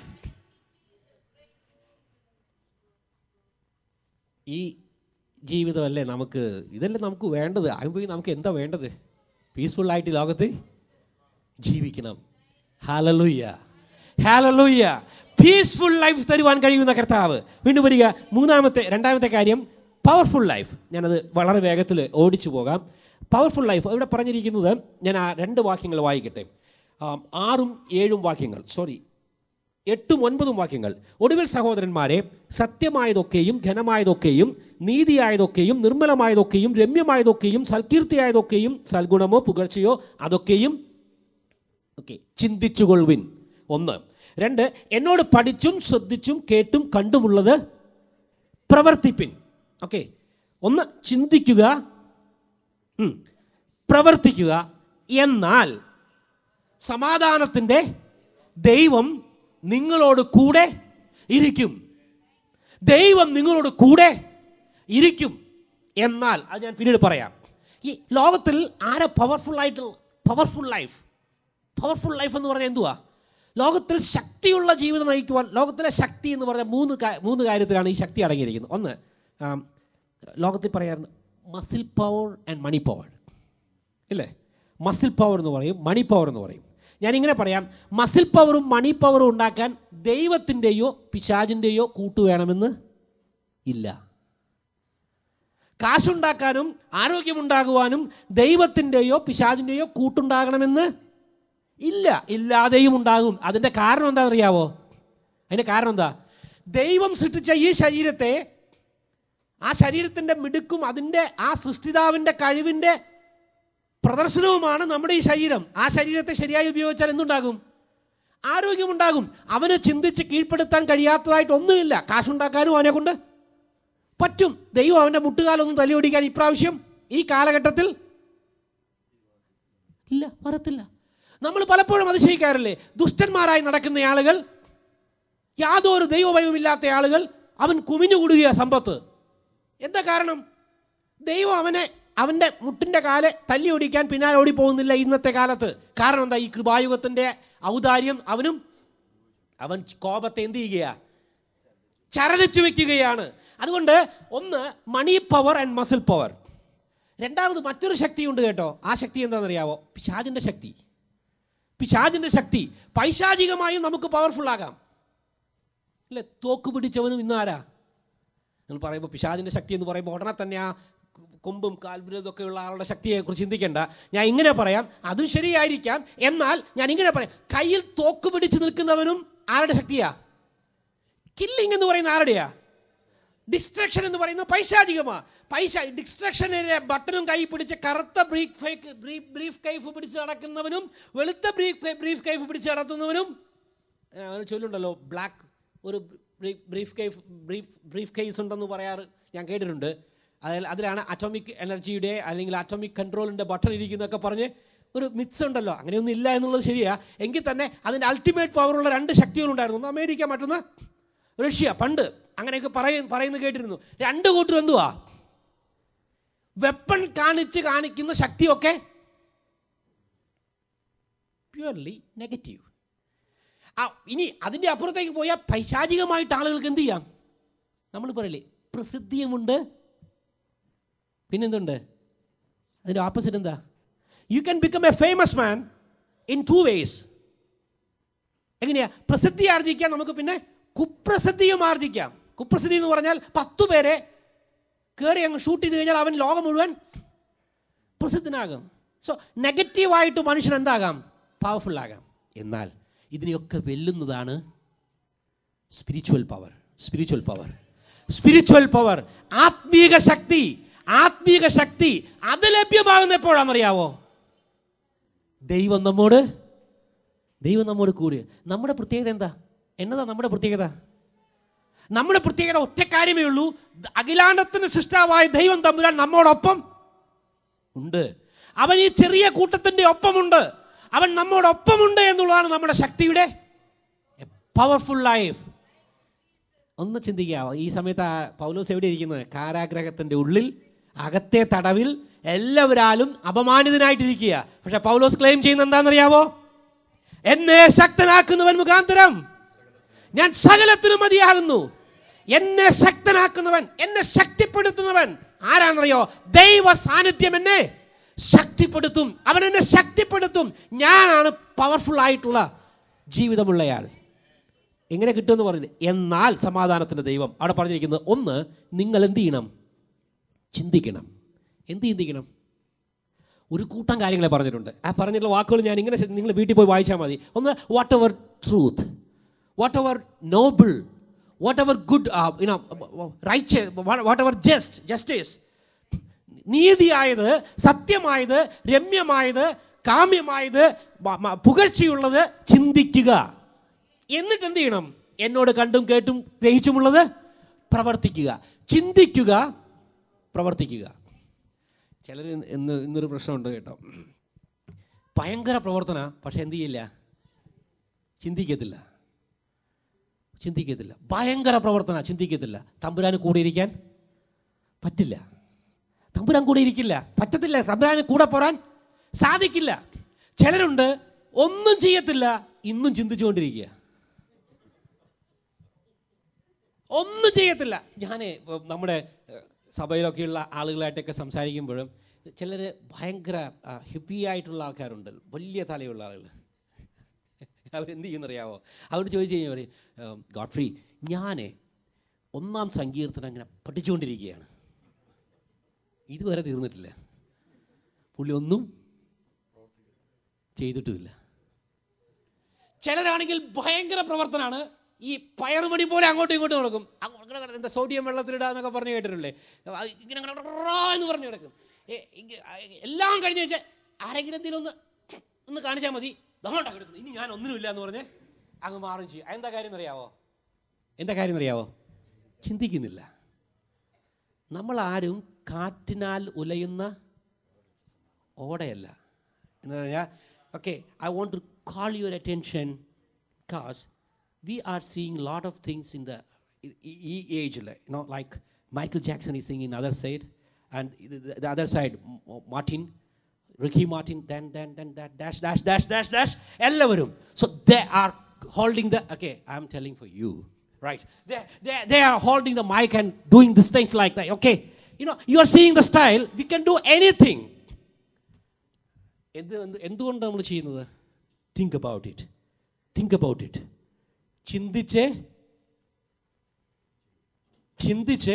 A: ഈ ജീവിതമല്ലേ നമുക്ക് ഇതല്ലേ നമുക്ക് വേണ്ടത് ആകുമ്പോൾ നമുക്ക് എന്താ വേണ്ടത് പീസ്ഫുൾ ആയിട്ട് ഈ ലോകത്ത് ജീവിക്കണം ഹാലലൂയ്യ ഹാലലൂയ്യ പീസ്ഫുൾ ലൈഫ് തരുവാൻ കഴിയുന്ന കർത്താവ് വീണ്ടും വരിക മൂന്നാമത്തെ രണ്ടാമത്തെ കാര്യം പവർഫുൾ ലൈഫ് ഞാനത് വളരെ വേഗത്തിൽ ഓടിച്ചു പോകാം പവർഫുൾ ലൈഫ് ഇവിടെ പറഞ്ഞിരിക്കുന്നത് ഞാൻ ആ രണ്ട് വാക്യങ്ങൾ വായിക്കട്ടെ ആം, ആറും ഏഴും വാക്യങ്ങൾ സോറി എട്ടും ഒൻപതും വാക്യങ്ങൾ ഒടുവിൽ സഹോദരന്മാരെ സത്യമായതൊക്കെയും ഘനമായതൊക്കെയും നീതിയായതൊക്കെയും നിർമ്മലമായതൊക്കെയും രമ്യമായതൊക്കെയും സൽകീർത്തിയായതൊക്കെയും സൽഗുണമോ പുകഴ്ചയോ അതൊക്കെയും ഓക്കെ ചിന്തിച്ചുകൊള്ളുവിൻ ഒന്ന് രണ്ട് എന്നോട് പഠിച്ചും ശ്രദ്ധിച്ചും കേട്ടും കണ്ടുമുള്ളത് പ്രവർത്തിപ്പിൻ ഓക്കെ ഒന്ന് ചിന്തിക്കുക ഉം, പ്രവർത്തിക്കുക എന്നാൽ സമാധാനത്തിൻ്റെ ദൈവം നിങ്ങളോട് കൂടെ ഇരിക്കും ദൈവം നിങ്ങളോട് കൂടെ ഇരിക്കും എന്നാൽ അത് ഞാൻ പിന്നീട് പറയാം ഈ ലോകത്തിൽ ആരെ പവർഫുൾ ആയിട്ട് പവർഫുൾ ലൈഫ് പവർഫുൾ ലൈഫ് എന്ന് പറഞ്ഞാൽ എന്തുവാ ലോകത്തിൽ ശക്തിയുള്ള ജീവിതം നയിക്കുവാൻ ലോകത്തിലെ ശക്തി എന്ന് പറഞ്ഞാൽ മൂന്ന് കാ- മൂന്ന് കാര്യത്തിലാണ് ഈ ശക്തി അടങ്ങിയിരിക്കുന്നത് ഒന്ന് ആം, ലോകത്തിൽ പറയാറുണ്ട് muscle power and money power ഇല്ലേ മസിൽ പവർ എന്ന് പറയും മണി പവർ എന്ന് പറയും ഞാനിങ്ങനെ പറയാം മസിൽ പവറും മണി പവറും ഉണ്ടാക്കാൻ ദൈവത്തിൻ്റെയോ പിശാചിൻ്റെയോ കൂട്ട് വേണമെന്ന് ഇല്ല കാശുണ്ടാക്കാനും ആരോഗ്യമുണ്ടാകുവാനും ദൈവത്തിൻ്റെയോ പിശാചിൻ്റെയോ കൂട്ടുണ്ടാകണമെന്ന് ഇല്ല ഇല്ലാതെയും ഉണ്ടാകും അതിൻ്റെ കാരണം എന്താണെന്നറിയാവോ അതിൻ്റെ കാരണം എന്താ ദൈവം സൃഷ്ടിച്ച ഈ ശരീരത്തെ ആ ശരീരത്തിൻ്റെ മിടുക്കും അതിൻ്റെ ആ സൃഷ്ടിതാവിൻ്റെ കഴിവിൻ്റെ പ്രദർശനവുമാണ് നമ്മുടെ ഈ ശരീരം ആ ശരീരത്തെ ശരിയായി ഉപയോഗിച്ചാൽ എന്തുണ്ടാകും ആരോഗ്യമുണ്ടാകും അവന് ചിന്തിച്ച് കീഴ്പ്പെടുത്താൻ കഴിയാത്തതായിട്ട് ഒന്നുമില്ല കാശുണ്ടാക്കാനും അവനെ കൊണ്ട് പറ്റും ദൈവം അവൻ്റെ മുട്ടുകാലൊന്നും തല്ലിയൊടിക്കാൻ ഇപ്രാവശ്യം ഈ കാലഘട്ടത്തിൽ ഇല്ല വരത്തില്ല നമ്മൾ പലപ്പോഴും അതിശയിക്കാറില്ലേ ദുഷ്ടന്മാരായി നടക്കുന്ന ആളുകൾ യാതൊരു ദൈവഭയവുമില്ലാത്ത ആളുകൾ അവൻ കുമിഞ്ഞുകൂടുകയാ സമ്പത്ത് എന്താ കാരണം ദൈവം അവനെ അവൻ്റെ മുട്ടിൻ്റെ കാലെ തല്ലി ഓടിക്കാൻ പിന്നാലെ ഓടി പോകുന്നില്ല ഇന്നത്തെ കാലത്ത് കാരണം എന്താ ഈ കൃപായുഗത്തിൻ്റെ ഔദാര്യം അവനും അവൻ കോപത്തെ എന്ത് ചെയ്യുകയാ ചരലിച്ചു വെക്കുകയാണ് അതുകൊണ്ട് ഒന്ന് money power and muscle power രണ്ടാമത് മറ്റൊരു ശക്തിയുണ്ട് കേട്ടോ ആ ശക്തി എന്താണെന്നറിയാവോ പിശാജിൻ്റെ ശക്തി പിശാജിൻ്റെ ശക്തി പൈശാചികമായും നമുക്ക് പവർഫുൾ ആകാം അല്ലേ തോക്ക് പിടിച്ചവനും ഇന്നാരാ നിങ്ങൾ പറയുമ്പോൾ പിശാജിൻ്റെ ശക്തി എന്ന് പറയുമ്പോൾ ഉടനെ തന്നെ ആ കൊമ്പും കാൽവിരതൊക്കെ ഉള്ള ആളുടെ ശക്തിയെക്കുറിച്ച് ചിന്തിക്കേണ്ട ഞാൻ ഇങ്ങനെ പറയാം അതും ശരിയായിരിക്കാം എന്നാൽ ഞാൻ ഇങ്ങനെ പറയാം കയ്യിൽ തോക്ക് പിടിച്ച് നിൽക്കുന്നവനും ആരുടെ ശക്തിയാ കില്ലിംഗ് എന്ന് പറയുന്ന ആരുടെയാ ഡിസ്ട്രക്ഷൻ എന്ന് പറയുന്നത് പൈശാചികമാ പൈസ ഡിസ്ട്രക്ഷനിലെ ബട്ടണും കൈ പിടിച്ച് കറുത്ത ബ്രീഫ് ഫേക്ക് ബ്രീഫ് കൈഫ് പിടിച്ച് നടക്കുന്നവനും വെളുത്ത ബ്രീഫ് ബ്രീഫ് കൈഫ് പിടിച്ച് നടത്തുന്നവനും ആ, ഒരു ചൊല്ലുണ്ടല്ലോ ബ്ലാക്ക് ഒരു ബ്രീഫ് കൈഫ് ബ്രീഫ് ബ്രീഫ് കേസ് ഉണ്ടെന്ന് പറയാറ് ഞാൻ കേട്ടിട്ടുണ്ട് അതിൽ അതിലാണ് അറ്റോമിക് എനർജിയുടെ അല്ലെങ്കിൽ അറ്റോമിക് കൺട്രോളിൻ്റെ ബട്ടൺ ഇരിക്കുന്നതൊക്കെ പറഞ്ഞ് ഒരു മിക്സ് ഉണ്ടല്ലോ അങ്ങനെയൊന്നും ഇല്ല എന്നുള്ളത് ശരിയാ എങ്കിൽ തന്നെ അതിൻ്റെ അൾട്ടിമേറ്റ് പവറുള്ള രണ്ട് ശക്തികളുണ്ടായിരുന്നു ഒന്ന് അമേരിക്ക മറ്റൊന്ന് റഷ്യ പണ്ട് അങ്ങനെയൊക്കെ പറയ പറയുന്നത് കേട്ടിരുന്നു രണ്ട് കൂട്ടരും എന്തുവാ വെപ്പൺ കാണിച്ച് കാണിക്കുന്ന ശക്തിയൊക്കെ പ്യുവർലി നെഗറ്റീവ് ആ ഇനി അതിൻ്റെ അപ്പുറത്തേക്ക് പോയാൽ പൈശാചികമായിട്ട് ആളുകൾക്ക് എന്ത് ചെയ്യാം നമ്മൾ പറയില്ലേ പ്രസിദ്ധിയുമുണ്ട് പിന്നെന്തുണ്ട് അതിൻ്റെ ഓപ്പോസിറ്റ് എന്താ you can become a famous man in two ways എങ്ങനെയാ പ്രസിദ്ധി ആർജിക്കാൻ നമുക്ക് പിന്നെ കുപ്രസിദ്ധിയും ആർജിക്കാം കുപ്രസിദ്ധി എന്ന് പറഞ്ഞാൽ പത്തു പേരെ കയറി അങ്ങ് ഷൂട്ട് ചെയ്ത് കഴിഞ്ഞാൽ അവൻ ലോകം മുഴുവൻ പ്രസിദ്ധനാകും സോ നെഗറ്റീവായിട്ട് മനുഷ്യൻ എന്താകാം പവർഫുൾ ആകാം എന്നാൽ ഇതിനെയൊക്കെ വെല്ലുന്നതാണ് spiritual power spiritual power spiritual power ആത്മീക ശക്തി ആത്മീക ശക്തി അത് ലഭ്യമാകുന്ന എപ്പോഴാണെന്നറിയാവോ ദൈവം നമ്മോട് ദൈവം നമ്മോട് കൂടി നമ്മുടെ പ്രത്യേകത എന്താ എന്നതാ നമ്മുടെ പ്രത്യേകത നമ്മുടെ പ്രത്യേകത ഒറ്റ കാര്യമേ ഉള്ളൂ അഖിലാണ്ടത്തിന് സൃഷ്ടാവായ ദൈവം തമ്പുരാൻ നമ്മോടൊപ്പം ഉണ്ട് അവൻ ഈ ചെറിയ കൂട്ടത്തിന്റെ ഒപ്പമുണ്ട് അവൻ നമ്മോടൊപ്പമുണ്ട് എന്നുള്ളതാണ് നമ്മുടെ ശക്തിയുടെ പവർഫുൾ ലൈഫ് ഒന്ന് ചിന്തിക്കാവോ ഈ സമയത്ത് ആ പൗലോസ് എവിടെ ഇരിക്കുന്നത് കാരാഗ്രഹത്തിന്റെ ഉള്ളിൽ അകത്തെ തടവിൽ എല്ലാവരാലും അപമാനിതനായിട്ടിരിക്കുക പക്ഷെ പൗലോസ് ക്ലെയിം ചെയ്യുന്ന എന്താണെന്നറിയാവോ എന്നെ ശക്തനാക്കുന്നവൻ മുഖാന്തരം ഞാൻ സകലത്തിനും മതിയാകുന്നു എന്നെ ശക്തനാക്കുന്നവൻ എന്നെ ശക്തിപ്പെടുത്തുന്നവൻ ആരാണെന്നറിയോ ദൈവ സാന്നിധ്യം എന്നെ ശക്തിപ്പെടുത്തും അവൻ എന്നെ ശക്തിപ്പെടുത്തും ഞാനാണ് പവർഫുൾ ആയിട്ടുള്ള ജീവിതമുള്ളയാൾ എങ്ങനെ കിട്ടുമെന്ന് പറഞ്ഞു എന്നാൽ സമാധാനത്തിൻ്റെ ദൈവം അവിടെ പറഞ്ഞിരിക്കുന്നത് ഒന്ന് നിങ്ങൾ എന്ത് ചെയ്യണം ചിന്തിക്കണം എന്ത് ചിന്തിക്കണം ഒരു കൂട്ടം കാര്യങ്ങളെ പറഞ്ഞിട്ടുണ്ട് ആ പറഞ്ഞിട്ടുള്ള വാക്കുകൾ ഞാൻ ഇങ്ങനെ നിങ്ങൾ വീട്ടിൽ പോയി വായിച്ചാൽ മതി ഒന്ന് whatever truth whatever noble whatever good you know right whatever just justice നീതിയായത് സത്യമായത് രമ്യമായത് കാമ്യമായത് മ- മ- പുകഴ്ചയുള്ളത് ചിന്തിക്കുക എന്നിട്ട് എന്ത് ചെയ്യണം എന്നോട് കണ്ടും കേട്ടും ഗ്രഹിച്ചുമുള്ളത് പ്രവർത്തിക്കുക ചിന്തിക്കുക പ്രവർത്തിക്കുക ചിലർ ഇന്ന് ഇന്നൊരു പ്രശ്നമുണ്ട് കേട്ടോ ഭയങ്കര പ്രവർത്തന പക്ഷെ എന്ത് ചെയ്യില്ല ചിന്തിക്കത്തില്ല ചിന്തിക്കത്തില്ല ഭയങ്കര പ്രവർത്തന ചിന്തിക്കത്തില്ല തമ്പുരാന് കൂടെ ഇരിക്കാൻ പറ്റില്ല തമ്പുരാൻ കൂടെ ഇരിക്കില്ല പറ്റത്തില്ല തമ്പുരാന് കൂടെ പോരാൻ സാധിക്കില്ല ചിലരുണ്ട് ഒന്നും ചെയ്യത്തില്ല ഇന്നും ചിന്തിച്ചുകൊണ്ടിരിക്കുക ഒന്നും ചെയ്യത്തില്ല ഞാൻ നമ്മുടെ ഏഹ്, സഭയിലൊക്കെയുള്ള ആളുകളായിട്ടൊക്കെ സംസാരിക്കുമ്പോഴും ചിലർ ഭയങ്കര ഹെവി ആയിട്ടുള്ള ആൾക്കാരുണ്ട് വലിയ തലയുള്ള ആളുകൾ അവരെന്ത് ചെയ്യുന്നറിയാവോ അവരോട് ചോദിച്ചു കഴിഞ്ഞാൽ പറയും ഗോഡ് ഫ്രീ ഞാൻ ഒന്നാം സങ്കീർത്തനം അങ്ങനെ പഠിച്ചുകൊണ്ടിരിക്കുകയാണ് ഇതുവരെ തീർന്നിട്ടില്ല പുള്ളി ഒന്നും ചെയ്തിട്ടുമില്ല ചിലരാണെങ്കിൽ ഭയങ്കര പ്രവർത്തനമാണ് ഈ പയറുമണി പോലെ അങ്ങോട്ടും ഇങ്ങോട്ടും നടക്കും അങ്ങോട്ട് കിടക്കും. എന്താ സോഡിയം വെള്ളത്തിലിടാന്നൊക്കെ പറഞ്ഞ് കേട്ടിട്ടില്ലേ അത് ഇങ്ങനെ ഇങ്ങനെ ഡ്രാ എന്ന് പറഞ്ഞ് കിടക്കും ഏ, ഇങ്ങ- ആ, എല്ലാം കഴിഞ്ഞ് വെച്ചാൽ ആരെങ്കിലും എന്തെങ്കിലും ഒന്ന് ഒന്ന് കാണിച്ചാൽ മതി ദാണ്ടാ കിടക്കുന്നു ഇനി ഞാൻ ഒന്നിനുമില്ല എന്ന് പറഞ്ഞ് അങ്ങ് മാറും ചെയ്യും എന്താ കാര്യം എന്നറിയാവോ എന്താ കാര്യം എന്നറിയാവോ ചിന്തിക്കുന്നില്ല നമ്മൾ ആരും കാറ്റിനാൽ ഉലയുന്ന ഓടയല്ല എന്ന് പറഞ്ഞാൽ okay I want to call your attention because we are seeing lot of things in the ഈ ഏജിൽ നോ ലൈക്ക് മൈക്കിൾ ജാക്സൺ ഈ sing in other side and the other side Martin Ricky Martin then then then that dash dash dash dash dash എല്ലാവരും so they are holding the okay i'm telling for you right they, they, they are holding the mic and doing these things like that okay you know you are seeing the style we can do anything എന്ത് എന്ത് എന്തുകൊണ്ട് നമ്മൾ ചെയ്യുന്നത് think about it think about it ചിന്തിച്ച് ചിന്തിച്ച്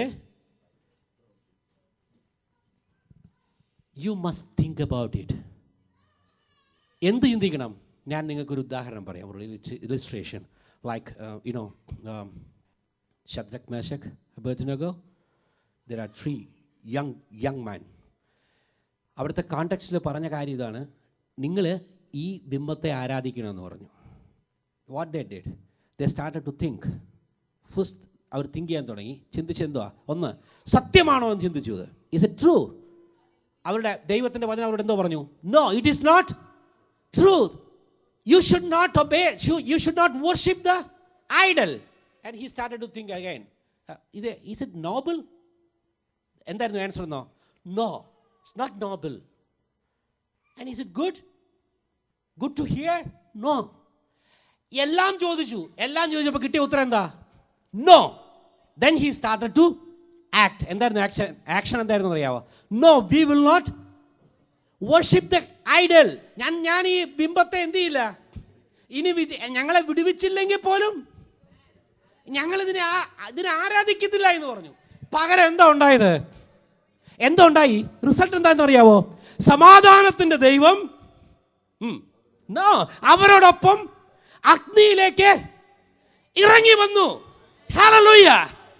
A: you must think about it എന്ത് ചിന്തിക്കണം ഞാൻ നിങ്ങൾക്കൊരു ഉദാഹരണം പറയാം ഒരു illustration like you know Shadrach Meshach Abednego there are three young young man അവിടുത്തെ കോണ്ടക്സ്റ്റിൽ പറഞ്ഞ കാര്യം ഇതാണ് നിങ്ങൾ ഈ ബിംബത്തെ ആരാധിക്കണമെന്ന് പറഞ്ഞു what they did they started to think first അവർ തിങ്ക് ചെയ്യാൻ തുടങ്ങി ചിന്തിച്ചെന്തുവാ ഒന്ന് സത്യമാണോ എന്ന് ചിന്തിച്ചു ഇത് ഇസ് ഇറ്റ് ട്രൂ അവരുടെ ദൈവത്തിൻ്റെ വചനം അവരോട് എന്തോ പറഞ്ഞു no it is not truth you should not obey you should not worship the idol and he started to think again ഇത് ഈസ് ഇറ്റ് നോബിൾ എന്തായിരുന്നു ആൻസർ എന്നോ no it's not noble and is it good good to hear no എല്ലാം ചോദിച്ചു എല്ലാം ചോദിച്ചപ്പോൾ കിട്ടിയ ഉത്തരം എന്താ no then he started to act എന്തായിരുന്നു ആക്ഷൻ ആക്ഷൻ എന്തായിരുന്നു അറിയാവോ no we will not worship the idol ഞാൻ ഞാൻ ഈ ബിംബത്തെ എന്ത് ചെയ്യില്ല ഇനി വിധി ഞങ്ങളെ വിടുവിച്ചില്ലെങ്കിൽ പോലും ഞങ്ങൾ ഇതിനെ ആ- ഇതിനെ ആരാധിക്കത്തില്ല എന്ന് പറഞ്ഞു പകരം എന്താ ഉണ്ടായത് എന്താ ഉണ്ടായി റിസൾട്ട് എന്താണെന്ന് അറിയാവോ സമാധാനത്തിന്റെ ദൈവം ഉം, no, അവരോടൊപ്പം അഗ്നിയിലേക്ക് ഇറങ്ങി വന്നു ഹാലലൂയ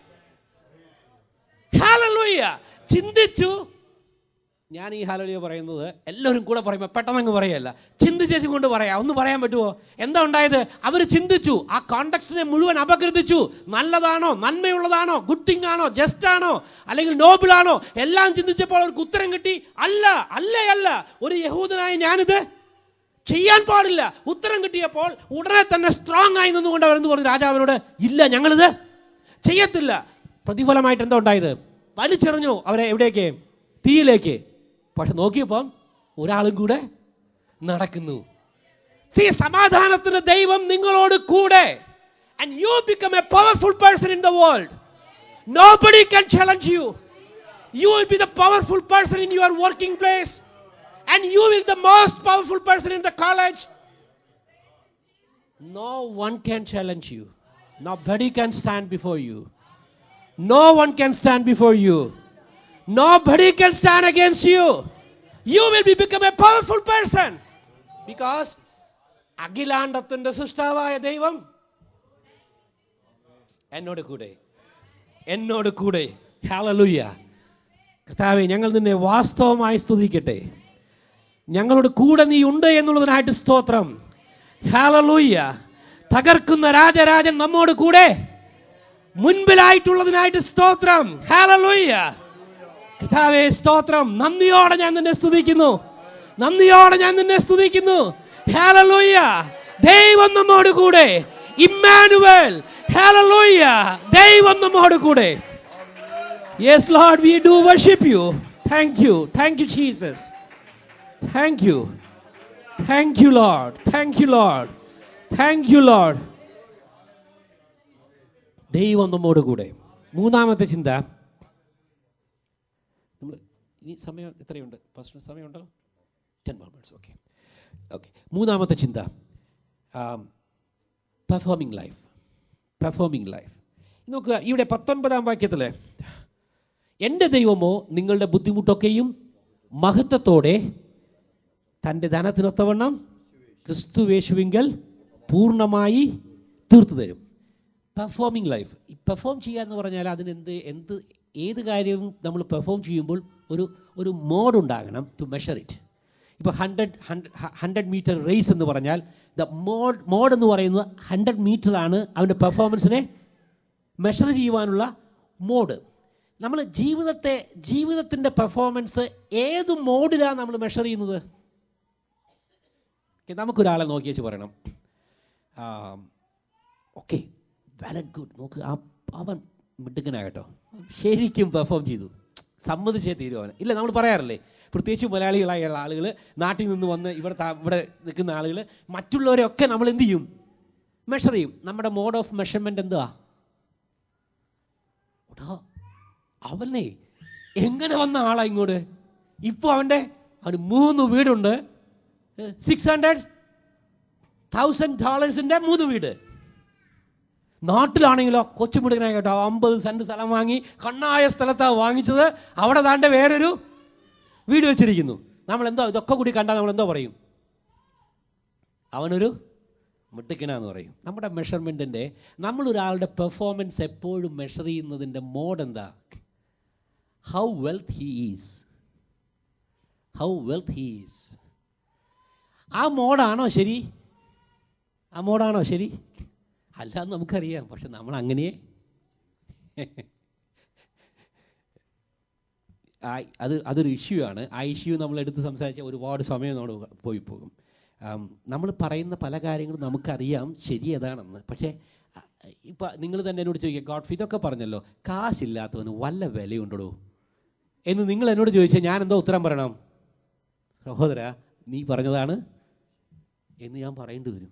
A: ഹാലലൂയ ചിന്തിച്ചു ഞാൻ ഈ ഹാലലൂയ പറയുന്നത് എല്ലാവരും കൂടെ പറയുമ്പോൾ പെട്ടെന്നങ്ങ് പറയല്ല ചിന്തിച്ചേച്ചും കൊണ്ട് പറയാം ഒന്ന് പറയാൻ പറ്റുമോ എന്താ ഉണ്ടായത് അവർ ചിന്തിച്ചു ആ കോണ്ടക്സ്റ്റിനെ മുഴുവൻ അപകീർത്തിച്ചു നല്ലതാണോ നന്മയുള്ളതാണോ ഗുഡ് തിങ് ആണോ ജസ്റ്റ് ആണോ അല്ലെങ്കിൽ നോബിൾ ആണോ എല്ലാം ചിന്തിച്ചപ്പോൾ അവർക്ക് ഉത്തരം കിട്ടി അല്ല അല്ലേ അല്ല ഒരു യഹൂദനായി ഞാനിത് ചെയ്യാൻ പാടില്ല ഉത്തരം കിട്ടിയപ്പോൾ ഉടനെ തന്നെ സ്ട്രോങ് ആയി നിന്നുകൊണ്ട് അവരെന്ത് പറഞ്ഞു രാജാവിനോട് ഇല്ല ഞങ്ങളിത് ചെയ്യത്തില്ല പ്രതിഫലമായിട്ട് എന്താ ഉണ്ടായത് വലിച്ചെറിഞ്ഞു അവരെ എവിടേക്ക് തീയിലേക്ക് പക്ഷെ നോക്കിയപ്പം ഒരാളും കൂടെ നടക്കുന്നു സി സമാധാനത്തിന് ദൈവം നിങ്ങളോട് കൂടെ and you become a powerful person in the world Nobody can challenge you. You will be the powerful person in your working place. And you will the most powerful person in the college. No one can challenge you. Nobody can stand before you. No one can stand before you. Nobody can stand against you. You will be become a powerful person. Because അഖിലാണ്ടത്തിന്റെ സൃഷ്ടാവായ ദൈവം എന്നോട് കൂടെ എന്നോട് കൂടെ ഹാലലുയ്യ കർത്താവെ ഞങ്ങൾ നിന്നെ വാസ്തവമായി സ്തുതിക്കട്ടെ ഞങ്ങളോട് കൂടെ നീ ഉണ്ട് എന്നുള്ളതിനായിട്ട് സ്തോത്രം ഹാലലൂയ്യ തകർക്കുന്ന രാജരാജൻ നമ്മോട് കൂടെ മുൻപിലായിട്ടുള്ളതിനായിട്ട് സ്തോത്രം ഹാലലൂയ്യ കർത്താവെ സ്തോത്രം നന്ദിയോടെ ഞാൻ നിന്നെ സ്തുതിക്കുന്നു നന്ദിയോടെ ഞാൻ നിന്നെ സ്തുതിക്കുന്നു ഹാലലൂയ്യ ദൈവം നമ്മോട് കൂടെ ഇമ്മാനുവൽ Hallelujah. ദൈവം നമ്മോട് കൂടെ yes Lord we do worship you thank you thank you Jesus thank you thank you Lord thank you Lord thank you Lord ദൈവം നമ്മോട് കൂടെ മൂന്നാമത്തെ ചിന്ത നമ്മൾ ഈ സമയം എത്രയുണ്ട് ഫസ്റ്റ് സമയമുണ്ടോ ടെൻ മിനിറ്റ്സ് ഓക്കെ ഓക്കെ മൂന്നാമത്തെ ചിന്ത പെർഫോമിംഗ് ലൈഫ് പെർഫോമിംഗ് ലൈഫ് നോക്കുക ഇവിടെ പത്തൊൻപതാം വാക്യത്തിൽ എൻ്റെ ദൈവമോ നിങ്ങളുടെ ബുദ്ധിമുട്ടൊക്കെയും മഹത്വത്തോടെ തൻ്റെ ധനത്തിനൊത്തവണ്ണം ക്രിസ്തുവേശുവിങ്കൽ പൂർണ്ണമായി തീർത്തു തരും പെർഫോമിംഗ് ലൈഫ് ഈ പെർഫോം ചെയ്യുക എന്ന് പറഞ്ഞാൽ അതിന് എന്ത് എന്ത് ഏത് കാര്യവും നമ്മൾ പെർഫോം ചെയ്യുമ്പോൾ ഒരു ഒരു മോഡ് ഉണ്ടാകണം ടു മെഷർ ഇറ്റ് ഇപ്പോൾ ഹൺഡ്രഡ് ഹൺഡ്രഡ് മീറ്റർ റേസ് എന്ന് പറഞ്ഞാൽ ദ മോഡ് മോഡ് എന്ന് പറയുന്നത് ഹൺഡ്രഡ് മീറ്ററാണ് അവൻ്റെ പെർഫോമൻസിനെ മെഷർ ചെയ്യുവാനുള്ള മോഡ് നമ്മൾ ജീവിതത്തെ ജീവിതത്തിൻ്റെ പെർഫോമൻസ് ഏത് മോഡിലാണ് നമ്മൾ മെഷർ ചെയ്യുന്നത് Okay, നമുക്കൊരാളെ നോക്കി വെച്ച് പറയണം ഓക്കെ വെൽ ആൻഡ് ഗുഡ് നോക്ക് ആ അവൻ മിടുക്കനാകട്ടോ ശരിക്കും പെർഫോം ചെയ്തു സമ്മതിച്ചേ തീരും അവന് ഇല്ല നമ്മൾ പറയാറില്ലേ പ്രത്യേകിച്ച് മലയാളികളായുള്ള ആളുകൾ നാട്ടിൽ നിന്ന് വന്ന് ഇവിടെ താ- ഇവിടെ നിൽക്കുന്ന ആളുകൾ മറ്റുള്ളവരെയൊക്കെ നമ്മൾ എന്ത് ചെയ്യും മെഷർ ചെയ്യും നമ്മുടെ മോഡ് ഓഫ് മെഷർമെൻ്റ് എന്തുവാ എടാ, അവനെ എങ്ങനെ വന്ന ആളാ ഇങ്ങോട്ട് ഇപ്പോൾ അവൻ്റെ അവന് മൂന്ന് വീടുണ്ട് സിക്സ് ഹൺഡ്രഡ് തൗസൻഡ് ഡോളേഴ്സിൻ്റെ മൂന്ന് വീട് നാട്ടിലാണെങ്കിലോ കൊച്ചുമിടുക്കനായി കേട്ടോ അമ്പത് സെൻറ്റ് സ്ഥലം വാങ്ങി കണ്ണായ സ്ഥലത്താണ് വാങ്ങിച്ചത് അവിടെ താണ്ടെ വേറൊരു വീട് വെച്ചിരിക്കുന്നു നമ്മൾ എന്തോ ഇതൊക്കെ കൂടി കണ്ടാൽ നമ്മൾ എന്തോ പറയും അവനൊരു മിടുക്കനാന്ന് പറയും നമ്മുടെ മെഷർമെൻറ്റിൻ്റെ നമ്മളൊരാളുടെ പെർഫോമൻസ് എപ്പോഴും മെഷർ ചെയ്യുന്നതിൻ്റെ മോഡ് എന്താ how wealth he is how wealth he is ആ മോഡാണോ ശരി ആ മോഡാണോ ശരി അല്ല എന്ന് നമുക്കറിയാം പക്ഷെ നമ്മൾ അങ്ങനെ ആ- അത് അതൊരു ഇഷ്യൂ ആണ് ആ ഇഷ്യൂ നമ്മൾ എടുത്ത് സംസാരിച്ച ഒരുപാട് സമയം നമ്മൾ പോയി പോകും നമ്മൾ പറയുന്ന പല കാര്യങ്ങളും നമുക്കറിയാം ശരി ഏതാണെന്ന് പക്ഷേ ഇപ്പം നിങ്ങൾ തന്നെ എന്നോട് ചോദിക്കുക ഗോഡ്ഫി ഇതൊക്കെ പറഞ്ഞല്ലോ കാശില്ലാത്തവന് വല്ല വിലയുണ്ടോ എന്ന് നിങ്ങൾ എന്നോട് ചോദിച്ചാൽ ഞാൻ എന്തോ ഉത്തരം പറയണം സഹോദര നീ പറഞ്ഞതാണ് എന്ന് ഞാൻ പറയേണ്ടി വരും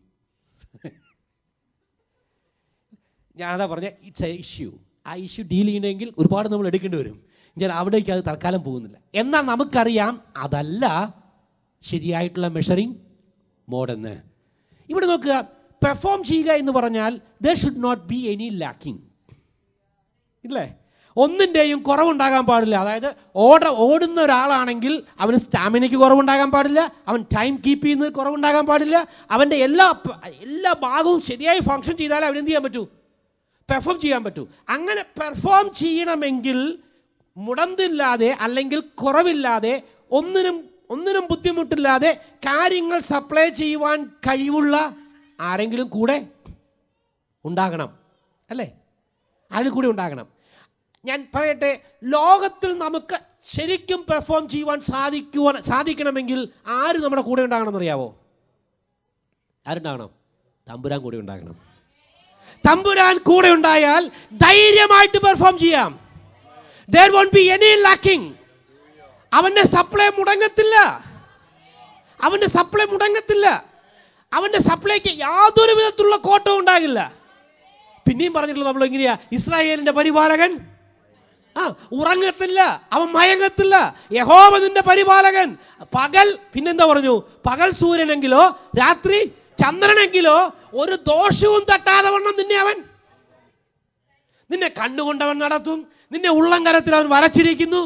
A: ഞാനതാ പറഞ്ഞ ഇറ്റ്സ് എ ഇഷ്യൂ ആ ഇഷ്യൂ ഡീൽ ചെയ്യണമെങ്കിൽ ഒരുപാട് നമ്മൾ എടുക്കേണ്ടി വരും ഞാൻ അവിടേക്ക് അത് തൽക്കാലം പോകുന്നില്ല എന്നാൽ നമുക്കറിയാം അതല്ല ശരിയായിട്ടുള്ള മെഷറിംഗ് മോഡെന്ന് ഇവിടെ നോക്കുക പെർഫോം ചെയ്യുക എന്ന് പറഞ്ഞാൽ the should not be any lacking ഇല്ലേ ഒന്നിൻ്റെയും കുറവുണ്ടാകാൻ പാടില്ല അതായത് ഓട ഓടുന്ന ഒരാളാണെങ്കിൽ അവന് സ്റ്റാമിനയ്ക്ക് കുറവുണ്ടാകാൻ പാടില്ല അവൻ ടൈം കീപ്പ് ചെയ്യുന്നതിൽ കുറവുണ്ടാകാൻ പാടില്ല അവൻ്റെ എല്ലാ പ- എല്ലാ ഭാഗവും ശരിയായി ഫങ്ഷൻ ചെയ്താലേ അവനെന്ത് ചെയ്യാൻ പറ്റൂ പെർഫോം ചെയ്യാൻ പറ്റൂ അങ്ങനെ പെർഫോം ചെയ്യണമെങ്കിൽ മുടന്തില്ലാതെ അല്ലെങ്കിൽ കുറവില്ലാതെ ഒന്നിനും ഒന്നിനും ബുദ്ധിമുട്ടില്ലാതെ കാര്യങ്ങൾ സപ്ലൈ ചെയ്യുവാൻ കഴിവുള്ള ആരെങ്കിലും കൂടെ ഉണ്ടാകണം അല്ലേ അതിൽ കൂടി ഉണ്ടാകണം ഞാൻ പറയട്ടെ ലോകത്തിൽ നമുക്ക് ശരിക്കും പെർഫോം ചെയ്യുവാൻ സാധിക്കുവാൻ സാധിക്കണമെങ്കിൽ ആര് നമ്മുടെ കൂടെ ഉണ്ടാകണം അറിയാവോ ആരുണ്ടാകണം തമ്പുരാൻ കൂടെ ഉണ്ടാകണം തമ്പുരാൻ കൂടെ ഉണ്ടായാൽ ധൈര്യമായിട്ട് പെർഫോം ചെയ്യാം there won't be any lacking അവന്റെ സപ്ലൈ മുടങ്ങത്തില്ല അവന്റെ സപ്ലൈ മുടങ്ങത്തില്ല അവന്റെ സപ്ലൈക്ക് യാതൊരു വിധത്തിലുള്ള കോട്ടവും ഉണ്ടാകില്ല പിന്നെയും പറഞ്ഞിട്ടുള്ളത് നമ്മൾ എങ്ങനെയാ ഇസ്രായേലിന്റെ പരിപാലകൻ ആ ഉറങ്ങത്തില്ല അവൻ മയങ്ങത്തില്ല യഹോവ നിന്റെ പരിപാലകൻ പകൽ പിന്നെന്താ പറഞ്ഞു പകൽ സൂര്യനെങ്കിലോ രാത്രി ചന്ദ്രനെങ്കിലോ ഒരു ദോഷവും തട്ടാതെ വണ്ണം നിന്നെ അവൻ നിന്നെ കണ്ണുകൊണ്ടവൻ നടത്തും നിന്നെ ഉള്ളംകരത്തിൽ അവൻ വരച്ചിരിക്കുന്നു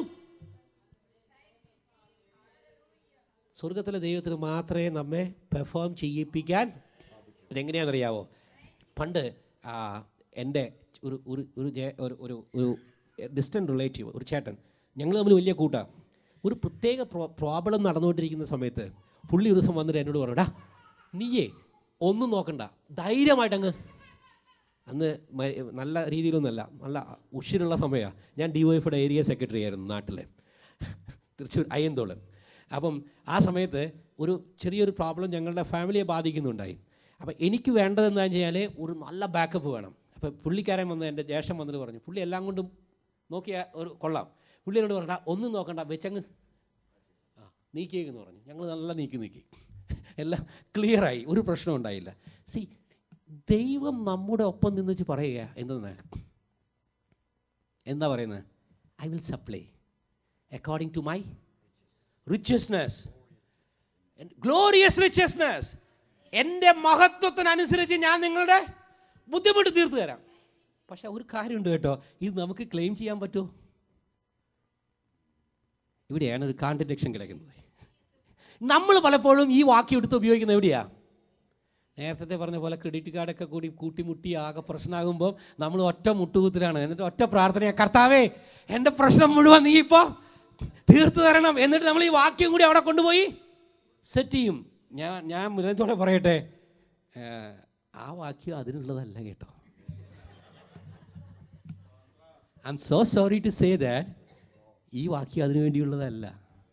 A: സ്വർഗത്തിലെ ദൈവത്തിന് മാത്രമേ നമ്മെ പെർഫോം ചെയ്യിപ്പിക്കാൻ ഇതെങ്ങനെയാണെന്നറിയാവോ പണ്ട് ആ, എൻ്റെ ഒരു ഒരു ഒരു ജേ- ഒരു ഒരു ഒരു ഡിസ്റ്റൻറ്റ് റിലേറ്റീവ് ഒരു ചേട്ടൻ ഞങ്ങൾ തമ്മിൽ വലിയ കൂട്ടാണ് ഒരു പ്രത്യേക പ്രോബ്ലം നടന്നുകൊണ്ടിരിക്കുന്ന സമയത്ത് പുള്ളി ഒരു ദിവസം വന്നിട്ട് എന്നോട് പറഞ്ഞടാ നീയേ ഒന്നും നോക്കണ്ട ധൈര്യമായിട്ടങ്ങ് അന്ന് മ- നല്ല രീതിയിലൊന്നുമല്ല നല്ല ഉഷിരുള്ള സമയമാണ് ഞാൻ ഡി വൈഫിയുടെ ഏരിയ സെക്രട്ടറി ആയിരുന്നു നാട്ടിലെ തൃശ്ശൂർ അയ്യന്തോള് അപ്പം ആ സമയത്ത് ഒരു ചെറിയൊരു പ്രോബ്ലം ഞങ്ങളുടെ ഫാമിലിയെ ബാധിക്കുന്നുണ്ടായി അപ്പം എനിക്ക് വേണ്ടതെന്ന് വെച്ചാൽ ഒരു നല്ല ബാക്കപ്പ് വേണം അപ്പോൾ പുള്ളിക്കാരൻ വന്ന് എൻ്റെ ജ്യേഷ്ഠൻ വന്നിട്ട് പറഞ്ഞു പുള്ളി എല്ലാം കൊണ്ടും നോക്കിയ ഒരു കൊള്ളാം പുള്ളി എന്നോട് പറഞ്ഞ ഒന്നും നോക്കണ്ട വെച്ചങ്ങ് ആ നീക്കിയേക്കെന്ന് പറഞ്ഞു ഞങ്ങൾ നല്ല നീക്കി നീക്കി എല്ലാം ക്ലിയറായി ഒരു പ്രശ്നം ഉണ്ടായില്ല സി ദൈവം നമ്മുടെ ഒപ്പം നിന്ന് വെച്ച് പറയുക എന്തെന്ന് എന്താ പറയുന്നത് I will supply according to my richness glorious richness എൻ്റെ മഹത്വത്തിനനുസരിച്ച് ഞാൻ നിങ്ങളുടെ ബുദ്ധിമുട്ട് തീർത്തു തരാം പക്ഷെ ഒരു കാര്യമുണ്ട് കേട്ടോ ഇത് നമുക്ക് ക്ലെയിം ചെയ്യാൻ പറ്റുമോ ഇവിടെയാണ് ഒരു കാൺട്രഡിക്ഷൻ കിടക്കുന്നത് നമ്മൾ പലപ്പോഴും ഈ വാക്യം എടുത്ത് ഉപയോഗിക്കുന്നത് എവിടെയാ നേരത്തെ പറഞ്ഞ പോലെ ക്രെഡിറ്റ് കാർഡൊക്കെ കൂടി കൂട്ടിമുട്ടി ആകെ പ്രശ്നമാകുമ്പോൾ നമ്മൾ ഒറ്റ മുട്ടുകുത്തിലാണ് എന്നിട്ട് ഒറ്റ പ്രാർത്ഥനയാ കർത്താവേ എൻ്റെ പ്രശ്നം മുഴുവൻ നീ ഇപ്പോൾ തീർത്തു തരണം എന്നിട്ട് നമ്മൾ ഈ വാക്യം കൂടി അവിടെ കൊണ്ടുപോയി സെറ്റ് ചെയ്യും ഞാൻ ഞാൻ മുരത്തോടെ പറയട്ടെ ഏഹ്, ആ വാക്യം അതിനുള്ളതല്ല കേട്ടോ I'm so sorry to say that ഈ വാക്യം അതിനു വേണ്ടിയുള്ളതല്ല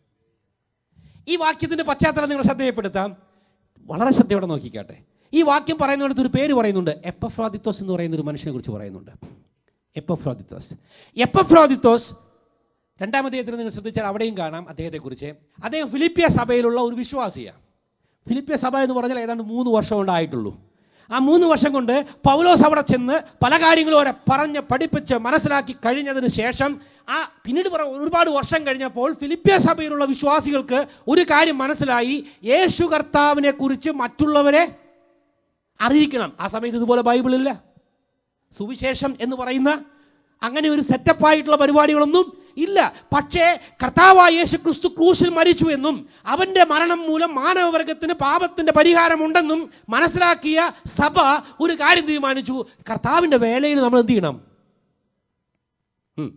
A: ഈ വാക്യത്തിന്റെ പശ്ചാത്തലം നിങ്ങൾ ശ്രദ്ധയപ്പെടുത്താം വളരെ ശ്രദ്ധയോടെ നോക്കിക്കാട്ടെ ഈ വാക്യം പറയുന്നിടത്ത് ഒരു പേര് പറയുന്നുണ്ട് എപ്പഫ്രോദിത്തോസ് എന്ന് പറയുന്ന ഒരു മനുഷ്യനെ കുറിച്ച് പറയുന്നുണ്ട് എപ്പഫ്രോദിത്തോസ് എപ്പഫ്രോദിത്തോസ് രണ്ടാമത്തെ നിങ്ങൾ ശ്രദ്ധിച്ചാൽ അവിടെയും കാണാം അദ്ദേഹത്തെക്കുറിച്ച് അദ്ദേഹം ഫിലിപ്പിയ സഭയിലുള്ള ഒരു വിശ്വാസിയാണ് ഫിലിപ്പിയ സഭ എന്ന് പറഞ്ഞാൽ ഏതാണ്ട് മൂന്ന് വർഷം കൊണ്ടായിട്ടുള്ളൂ ആ മൂന്ന് വർഷം കൊണ്ട് പൗലോസ് അവിടെ ചെന്ന് പല കാര്യങ്ങളും അവരെ പറഞ്ഞ് പഠിപ്പിച്ച് മനസ്സിലാക്കി കഴിഞ്ഞതിന് ശേഷം ആ പിന്നീട് പറ ഒരുപാട് വർഷം കഴിഞ്ഞപ്പോൾ ഫിലിപ്പിയ സഭയിലുള്ള വിശ്വാസികൾക്ക് ഒരു കാര്യം മനസ്സിലായി യേശു കർത്താവിനെ കുറിച്ച് മറ്റുള്ളവരെ അറിയിക്കണം ആ സമയത്ത് ഇതുപോലെ ബൈബിളില്ല സുവിശേഷം എന്ന് പറയുന്ന അങ്ങനെ ഒരു സെറ്റപ്പായിട്ടുള്ള പരിപാടികളൊന്നും ഇല്ല പക്ഷേ കർത്താവായ യേശു ക്രിസ്തു ക്രൂശിൽ മരിച്ചു എന്നും അവന്റെ മരണം മൂലം മാനവവർഗത്തിന് പാപത്തിന്റെ പരിഹാരമുണ്ടെന്നും മനസ്സിലാക്കിയ സഭ ഒരു കാര്യം തീരുമാനിച്ചു കർത്താവിന്റെ വേലയിൽ നമ്മൾ എന്ത് ചെയ്യണം ഉം.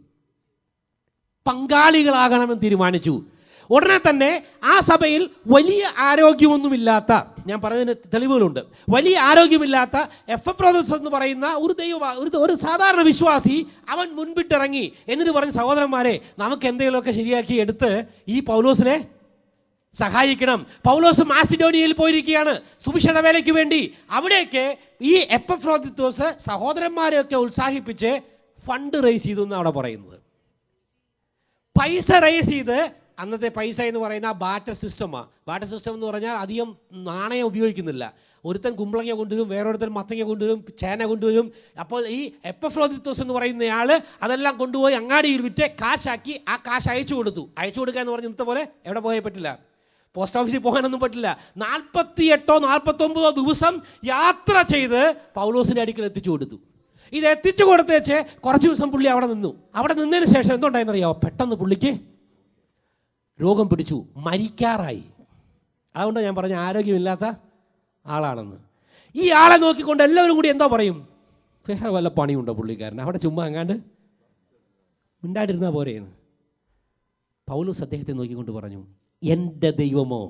A: പങ്കാളികളാകണമെന്ന് തീരുമാനിച്ചു ഉടനെ തന്നെ ആ സഭയിൽ വലിയ ആരോഗ്യമൊന്നുമില്ലാത്ത ഞാൻ പറഞ്ഞതിന് തെളിവുകളുണ്ട് വലിയ ആരോഗ്യമില്ലാത്ത എഫ് പ്രോദസ് എന്ന് പറയുന്ന ഒരു ദൈവ ഒരു ഒരു സാധാരണ വിശ്വാസി അവൻ മുൻപിട്ടിറങ്ങി എന്നിട്ട് പറഞ്ഞ സഹോദരന്മാരെ നമുക്ക് എന്തെങ്കിലുമൊക്കെ ശരിയാക്കി എടുത്ത് ഈ പൗലോസിനെ സഹായിക്കണം പൗലോസ് മാസിഡോനിയയിൽ പോയിരിക്കുകയാണ് സുവിശേഷ വേലയ്ക്ക് വേണ്ടി അവിടേക്ക് ഈ എപ്പഫ്രോദിത്തോസ് സഹോദരന്മാരെയൊക്കെ ഉത്സാഹിപ്പിച്ച് ഫണ്ട് റേസ് ചെയ്തു എന്നാണ് അവിടെ പറയുന്നത് പൈസ റേസ് ചെയ്ത് അന്നത്തെ പൈസ എന്ന് പറയുന്ന ബാറ്റർ സിസ്റ്റമാണ് ബാറ്റർ സിസ്റ്റം എന്ന് പറഞ്ഞാൽ അധികം നാണയം ഉപയോഗിക്കുന്നില്ല ഒരുത്തൻ കുമ്പളങ്ങ കൊണ്ടുവരും വേറൊരുത്തൻ മത്തങ്ങ കൊണ്ടുവരും ചേന കൊണ്ടുവരും അപ്പോൾ ഈ എപ്പഫ്രോദിത്തോസ് എന്ന് പറയുന്നയാൾ അതെല്ലാം കൊണ്ടുപോയി അങ്ങാടിയിൽ വിറ്റ് കാശാക്കി ആ കാശ് അയച്ചു കൊടുത്തു അയച്ചു കൊടുക്കുക എന്ന് പറഞ്ഞ ഇന്നത്തെ പോലെ എവിടെ പോയേ പറ്റില്ല പോസ്റ്റ് ഓഫീസിൽ പോകാനൊന്നും പറ്റില്ല നാൽപ്പത്തി എട്ടോ നാൽപ്പത്തൊമ്പതോ ദിവസം യാത്ര ചെയ്ത് പൗലോസിൻ്റെ അടുക്കൽ എത്തിച്ചു കൊടുത്തു ഇത് എത്തിച്ചു കൊടുത്തേച്ച് കുറച്ച് ദിവസം പുള്ളി അവിടെ നിന്നു അവിടെ നിന്നതിന് ശേഷം എന്തുണ്ടായെന്നറിയാമോ പെട്ടെന്ന് പുള്ളിക്ക് രോഗം പിടിച്ചു മരിക്കാറായി അതുകൊണ്ട് ഞാൻ പറഞ്ഞ ആരോഗ്യമില്ലാത്ത ആളാണെന്ന് ഈ ആളെ നോക്കിക്കൊണ്ട് എല്ലാവരും കൂടി എന്തോ പറയും വേറെ വല്ല പണിയുണ്ടോ പുള്ളിക്കാരൻ അവിടെ ചുമ്മാ അങ്ങാണ്ട് മിണ്ടാണ്ടിരുന്നാ പോരെയെന്ന് പൗലൂസ് അദ്ദേഹത്തെ നോക്കിക്കൊണ്ട് പറഞ്ഞു എൻ്റെ ദൈവമോ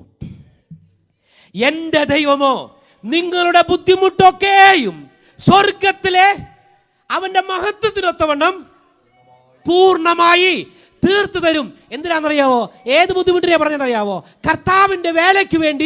A: എൻ്റെ ദൈവമോ നിങ്ങളുടെ ബുദ്ധിമുട്ടൊക്കെയും സ്വർഗത്തിലെ അവന്റെ മഹത്വത്തിനൊത്തവണ്ണം പൂർണ്ണമായി തീർത്തു തരും എന്തിനാണെന്നറിയാവോ ഏത് ബുദ്ധിമുട്ടിനെ പറഞ്ഞെന്നറിയാവോ കർത്താവിന്റെ വേലയ്ക്ക് വേണ്ടി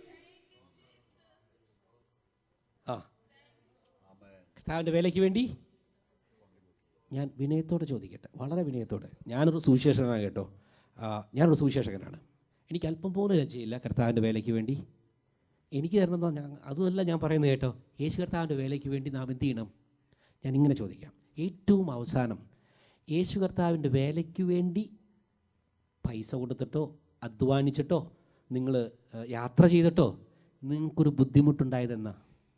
A: ആ കർത്താവിന്റെ വേലയ്ക്ക് വേണ്ടി ഞാൻ വിനയത്തോടെ ചോദിക്കട്ടെ വളരെ വിനയത്തോടെ ഞാനൊരു സുവിശേഷകനാണ് കേട്ടോ ആ, ഞാനൊരു സുവിശേഷകനാണ് എനിക്ക് അല്പം പോലും ലജ്ജയില്ല കർത്താവിൻ്റെ വേലയ്ക്ക് വേണ്ടി എനിക്ക് തരണമെന്നോ ഞാൻ അതുമല്ല ഞാൻ പറയുന്നത് കേട്ടോ യേശു കർത്താവിൻ്റെ വേലയ്ക്ക് വേണ്ടി നാം എന്ത് ചെയ്യണം ഞാൻ ഇങ്ങനെ ചോദിക്കാം ഏറ്റവും അവസാനം യേശു കർത്താവിൻ്റെ വേലയ്ക്ക് വേണ്ടി പൈസ കൊടുത്തിട്ടോ അധ്വാനിച്ചിട്ടോ നിങ്ങൾ യാത്ര ചെയ്തിട്ടോ നിങ്ങൾക്കൊരു ബുദ്ധിമുട്ടുണ്ടായതെന്നാ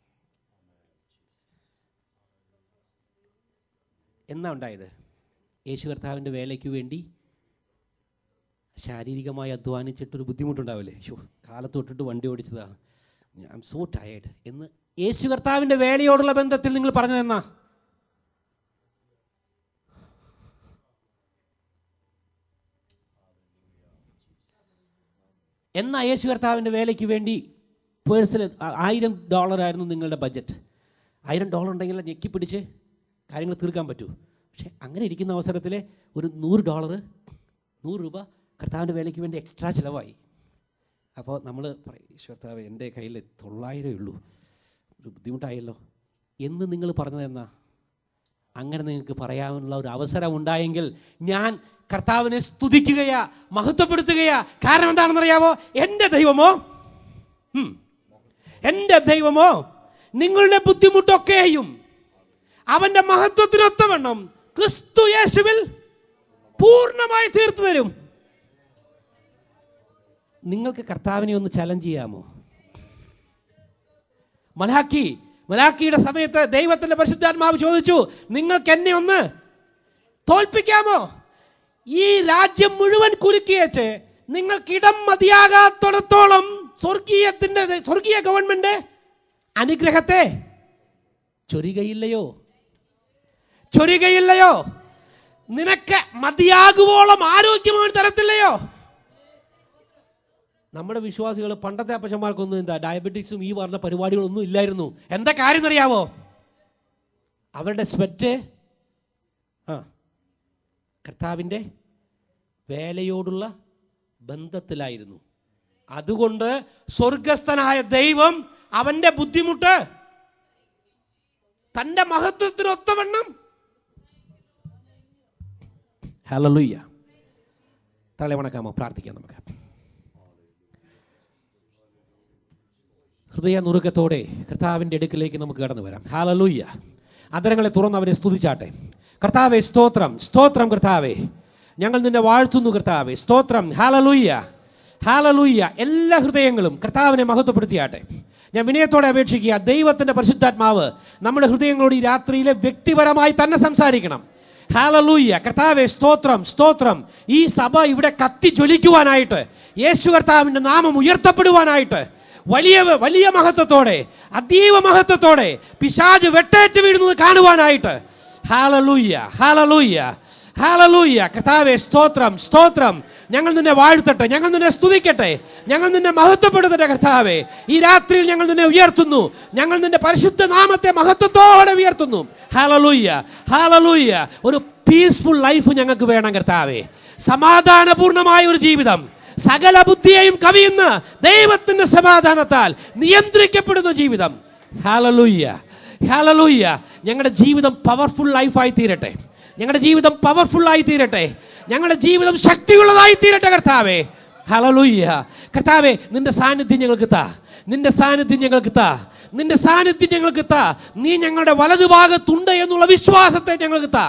A: എന്നാ ഉണ്ടായത് യേശു കർത്താവിൻ്റെ വേലയ്ക്ക് വേണ്ടി ശാരീരികമായി അധ്വാനിച്ചിട്ടൊരു ബുദ്ധിമുട്ടുണ്ടാവില്ലേ ഷോ കാലത്ത് തൊട്ടിട്ട് വണ്ടി ഓടിച്ചതാണ് ഐ എം സോ ടയേർഡ് എന്ന് യേശു കർത്താവിൻ്റെ വേലയോടുള്ള ബന്ധത്തിൽ നിങ്ങൾ പറഞ്ഞതെന്നാ എന്നാ യേശു കർത്താവിൻ്റെ വേലയ്ക്ക് വേണ്ടി പേഴ്സിൽ ആയിരം ഡോളറായിരുന്നു നിങ്ങളുടെ ബഡ്ജറ്റ് ആയിരം ഡോളർ ഉണ്ടെങ്കിൽ ഞെക്കി പിടിച്ച് കാര്യങ്ങൾ തീർക്കാൻ പറ്റൂ പക്ഷേ അങ്ങനെ ഇരിക്കുന്ന അവസരത്തിൽ ഒരു നൂറ് ഡോളർ നൂറ് രൂപ കർത്താവിൻ്റെ വേലയ്ക്ക് വേണ്ടി എക്സ്ട്രാ ചിലവായി അപ്പോൾ നമ്മൾ പറയും "ഈശോ കർത്താവ് എൻ്റെ കയ്യിൽ തൊള്ളായിരമേ ഉള്ളൂ ഒരു ബുദ്ധിമുട്ടായല്ലോ എന്ന് നിങ്ങൾ പറഞ്ഞത് എന്നാ അങ്ങനെ നിങ്ങൾക്ക് പറയാനുള്ള ഒരു അവസരം ഉണ്ടായെങ്കിൽ ഞാൻ കർത്താവിനെ സ്തുതിക്കുകയാ മഹത്വപ്പെടുത്തുകയാ കാരണം എന്താണെന്നറിയാമോ എൻ്റെ ദൈവമോ ഉം. എൻ്റെ ദൈവമോ നിങ്ങളുടെ ബുദ്ധിമുട്ടൊക്കെയും അവന്റെ മഹത്വത്തിനൊത്തവണ്ണം ക്രിസ്തു യേശുവിൽ പൂർണ്ണമായി തീർത്തു തരും നിങ്ങൾക്ക് കർത്താവിനെ ഒന്ന് ചലഞ്ച് ചെയ്യാമോ മലാക്കി മലാക്കിയുടെ സമയത്ത് ദൈവത്തിന്റെ പരിശുദ്ധാത്മാവ് ചോദിച്ചു നിങ്ങൾക്ക് എന്നെ ഒന്ന് തോൽപ്പിക്കാമോ ഈ രാജ്യം മുഴുവൻ കുലുക്കിയേച്ച് നിങ്ങൾക്കിടം മതിയാകാത്തിടത്തോളം സ്വർഗീയത്തിന്റെ സ്വർഗീയ ഗവൺമെന്റ് അനുഗ്രഹത്തെ ചൊരികയില്ലയോ ചൊരികയില്ലയോ നിനക്ക് മതിയാകുവോളം ആരോഗ്യം അവൻ തരത്തില്ലയോ നമ്മുടെ വിശ്വാസികൾ പണ്ടത്തെ അപ്പച്ചന്മാർക്കൊന്നും എന്താ ഡയബറ്റിക്സും ഈ പറഞ്ഞ പരിപാടികളൊന്നും ഇല്ലായിരുന്നു എന്താ കാര്യം എന്നറിയാവോ അവരുടെ സ്വെറ്റ് ആ കർത്താവിൻ്റെ വേലയോടുള്ള ബന്ധത്തിലായിരുന്നു അതുകൊണ്ട് സ്വർഗസ്ഥനായ ദൈവം അവന്റെ ബുദ്ധിമുട്ട് തന്റെ മഹത്വത്തിനൊത്തവണ്ണം ഹലലുയ്യ തള്ളി വണക്കാമോ പ്രാർത്ഥിക്കാം നമുക്ക് ഹൃദയ നുറുക്കത്തോടെ കർത്താവിൻ്റെ അടുക്കിലേക്ക് നമുക്ക് കടന്നു വരാം ഹാലലൂയ്യ അതരങ്ങളെ തുറന്ന് അവനെ സ്തുതിച്ചാട്ടെ കർത്താവെ സ്തോത്രം സ്തോത്രം കർത്താവെ ഞങ്ങൾ നിന്നെ വാഴ്ത്തുന്നു കർത്താവെ സ്തോത്രം ഹാലലൂയ്യ ഹാലലൂയ്യ എല്ലാ ഹൃദയങ്ങളും കർത്താവിനെ മഹത്വപ്പെടുത്തിയാട്ടെ ഞാൻ വിനയത്തോടെ അപേക്ഷിക്കുക ദൈവത്തിന്റെ പരിശുദ്ധാത്മാവ് നമ്മുടെ ഹൃദയങ്ങളോട് ഈ രാത്രിയിലെ വ്യക്തിപരമായി തന്നെ സംസാരിക്കണം ഹാലലൂയ്യ കർത്താവെ സ്തോത്രം സ്തോത്രം ഈ സഭ ഇവിടെ കത്തി ജ്വലിക്കുവാനായിട്ട് യേശു കർത്താവിന്റെ നാമം ഉയർത്തപ്പെടുവാനായിട്ട് വലിയ വലിയ മഹത്വത്തോടെ അതീവ മഹത്വത്തോടെ പിശാജ് വെട്ടേറ്റ് വീഴുന്നത് കാണുവാനായിട്ട് ഹാലലൂയ്യ ഹാലലൂയ്യ ഹാലലൂയ്യ കർത്താവെ സ്തോത്രം സ്തോത്രം ഞങ്ങൾ നിന്നെ വാഴ്ത്തട്ടെ ഞങ്ങൾ നിന്നെ സ്തുതിക്കട്ടെ ഞങ്ങൾ നിന്നെ മഹത്വപ്പെടുത്തട്ടെ കർത്താവെ ഈ രാത്രിയിൽ ഞങ്ങൾ നിന്നെ ഉയർത്തുന്നു ഞങ്ങൾ നിന്റെ പരിശുദ്ധ നാമത്തെ മഹത്വത്തോടെ ഉയർത്തുന്നു ഹാലലൂയ്യ ഹാലലൂയ്യ ഒരു പീസ്ഫുൾ ലൈഫ് ഞങ്ങൾക്ക് വേണം കർത്താവെ സമാധാനപൂർണമായ ഒരു ജീവിതം സകല ബുദ്ധിയെയും കവിയുന്ന ദൈവത്തിന്റെ സമാധാനത്താൽ നിയന്ത്രിക്കപ്പെടുന്ന ജീവിതം ഹാലലൂയ്യ ഹാലലൂയ്യ ഞങ്ങളുടെ ജീവിതം പവർഫുൾ ലൈഫായി തീരട്ടെ ഞങ്ങളുടെ ജീവിതം പവർഫുൾ ആയി തീരട്ടെ ഞങ്ങളുടെ ജീവിതം ശക്തിയുള്ളതായി തീരട്ടെ കർത്താവേ ഹലലൂയ്യ കർത്താവേ നിന്റെ സാന്നിധ്യം ഞങ്ങൾക്ക് താ നിന്റെ സാന്നിധ്യം ഞങ്ങൾക്ക് താ നിന്റെ സാന്നിധ്യം ഞങ്ങൾക്ക് താ നീ ഞങ്ങളുടെ വലതുഭാഗത്തുണ്ട് എന്നുള്ള വിശ്വാസത്തെ ഞങ്ങൾക്ക് താ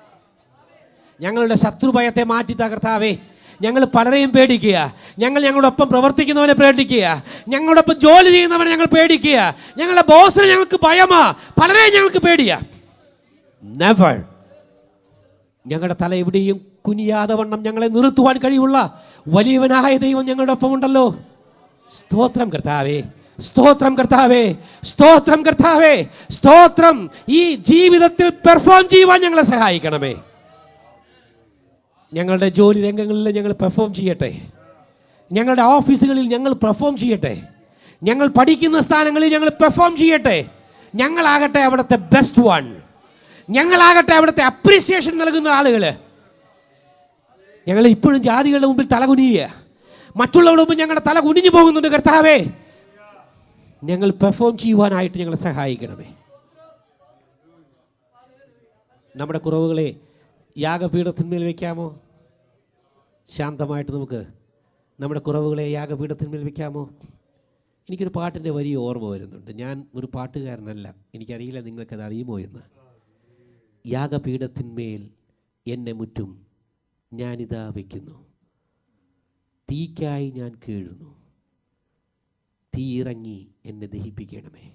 A: ഞങ്ങളുടെ ശത്രുഭയത്തെ മാറ്റി താ കർത്താവേ ഞങ്ങൾ പലരെയും പേടിക്കുക ഞങ്ങൾ ഞങ്ങളോടൊപ്പം പ്രവർത്തിക്കുന്നവനെ പേടിക്കുക ഞങ്ങളോടൊപ്പം ജോലി ചെയ്യുന്നവനെ ഞങ്ങൾ പേടിക്കുക ഞങ്ങളുടെ ബോസിനെ ഞങ്ങൾക്ക് ഭയമാ പലരെയും ഞങ്ങൾക്ക് പേടിയാ നെവർ ഞങ്ങളുടെ തല എവിടെയും കുനിയാതെ വണ്ണം ഞങ്ങളെ നിർത്തുവാൻ കഴിവുള്ള വലിയവനായ ദൈവം ഞങ്ങളുടെ ഒപ്പം ഉണ്ടല്ലോ സ്തോത്രം കർത്താവേ സ്തോത്രം കർത്താവേ സ്തോത്രം കർത്താവേ സ്തോത്രം ഈ ജീവിതത്തിൽ പെർഫോം ചെയ്യുവാൻ ഞങ്ങളെ സഹായിക്കണമേ ഞങ്ങളുടെ ജോലി രംഗങ്ങളിൽ ഞങ്ങൾ പെർഫോം ചെയ്യട്ടെ ഞങ്ങളുടെ ഓഫീസുകളിൽ ഞങ്ങൾ പെർഫോം ചെയ്യട്ടെ ഞങ്ങൾ പഠിക്കുന്ന സ്ഥാനങ്ങളിൽ ഞങ്ങൾ പെർഫോം ചെയ്യട്ടെ ഞങ്ങളാകട്ടെ അവിടുത്തെ ബെസ്റ്റ് വൺ ഞങ്ങളാകട്ടെ അവിടുത്തെ അപ്രീസിയേഷൻ നൽകുന്ന ആളുകൾ ഞങ്ങൾ ഇപ്പോഴും ജാതികളുടെ മുമ്പിൽ തല കുനിയുക മറ്റുള്ളവരുടെ മുമ്പിൽ ഞങ്ങളുടെ തല കുനിഞ്ഞു പോകുന്നുണ്ട് കർത്താവേ ഞങ്ങൾ പെർഫോം ചെയ്യുവാനായിട്ട് ഞങ്ങളെ സഹായിക്കണമേ നമ്മുടെ കുറവുകളെ യാഗപീഠത്തിന്മേൽ വയ്ക്കാമോ ശാന്തമായിട്ട് നമുക്ക് നമ്മുടെ കുറവുകളെ യാഗപീഠത്തിന്മേൽ വയ്ക്കാമോ എനിക്കൊരു പാട്ടിൻ്റെ വലിയ ഓർമ്മ വരുന്നുണ്ട് ഞാൻ ഒരു പാട്ടുകാരനല്ല എനിക്കറിയില്ല നിങ്ങൾക്കത് അറിയുമോ എന്ന് യാഗപീഠത്തിന്മേൽ എന്നെ മുറ്റും ഞാനിതാ വയ്ക്കുന്നു തീക്കായി ഞാൻ കീഴുന്നു തീ ഇറങ്ങി എന്നെ ദഹിപ്പിക്കണമേ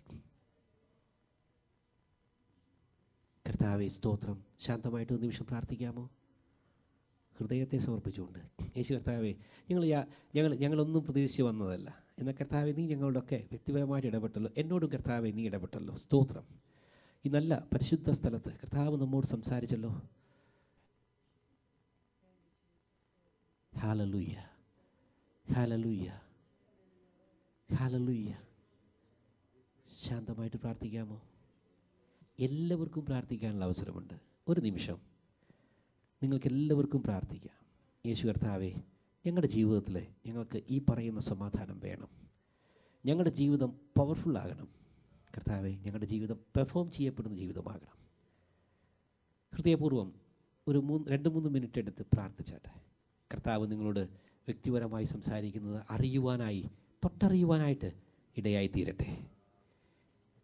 A: കർത്താവെ സ്തോത്രം ശാന്തമായിട്ട് ഒരു നിമിഷം പ്രാർത്ഥിക്കാമോ ഹൃദയത്തെ സമർപ്പിച്ചുകൊണ്ട് യേശു കർത്താവെ ഞങ്ങൾ യാ- ഞങ്ങൾ ഞങ്ങളൊന്നും പ്രതീക്ഷിച്ച് വന്നതല്ല എന്നാൽ കർത്താവെ നീ ഞങ്ങളോടൊക്കെ വ്യക്തിപരമായിട്ട് ഇടപെട്ടല്ലോ എന്നോടും കർത്താവെ നീ ഇടപെട്ടല്ലോ സ്തോത്രം ഈ നല്ല പരിശുദ്ധ സ്ഥലത്ത് കർത്താവ് നമ്മോട് സംസാരിച്ചല്ലോ ഹാലലൂയ്യ ഹാലലൂയ്യ ഹാലലൂയ്യ ശാന്തമായിട്ട് പ്രാർത്ഥിക്കാമോ എല്ലാവർക്കും പ്രാർത്ഥിക്കാനുള്ള അവസരമുണ്ട് ഒരു നിമിഷം നിങ്ങൾക്ക് എല്ലാവർക്കും പ്രാർത്ഥിക്കാം യേശു കർത്താവേ ഞങ്ങളുടെ ജീവിതത്തിൽ ഞങ്ങൾക്ക് ഈ പറയുന്ന സമാധാനം വേണം ഞങ്ങളുടെ ജീവിതം പവർഫുൾ ആകണം കർത്താവെ ഞങ്ങളുടെ ജീവിതം പെർഫോം ചെയ്യപ്പെടുന്ന ജീവിതമാകണം ഹൃദയപൂർവ്വം ഒരു മൂന്ന് രണ്ട് മൂന്ന് മിനിറ്റ് എടുത്ത് പ്രാർത്ഥിച്ചാട്ടെ കർത്താവ് നിങ്ങളോട് വ്യക്തിപരമായി സംസാരിക്കുന്നത് അറിയുവാനായി തൊട്ടറിയുവാനായിട്ട് ഇടയായി തീരട്ടെ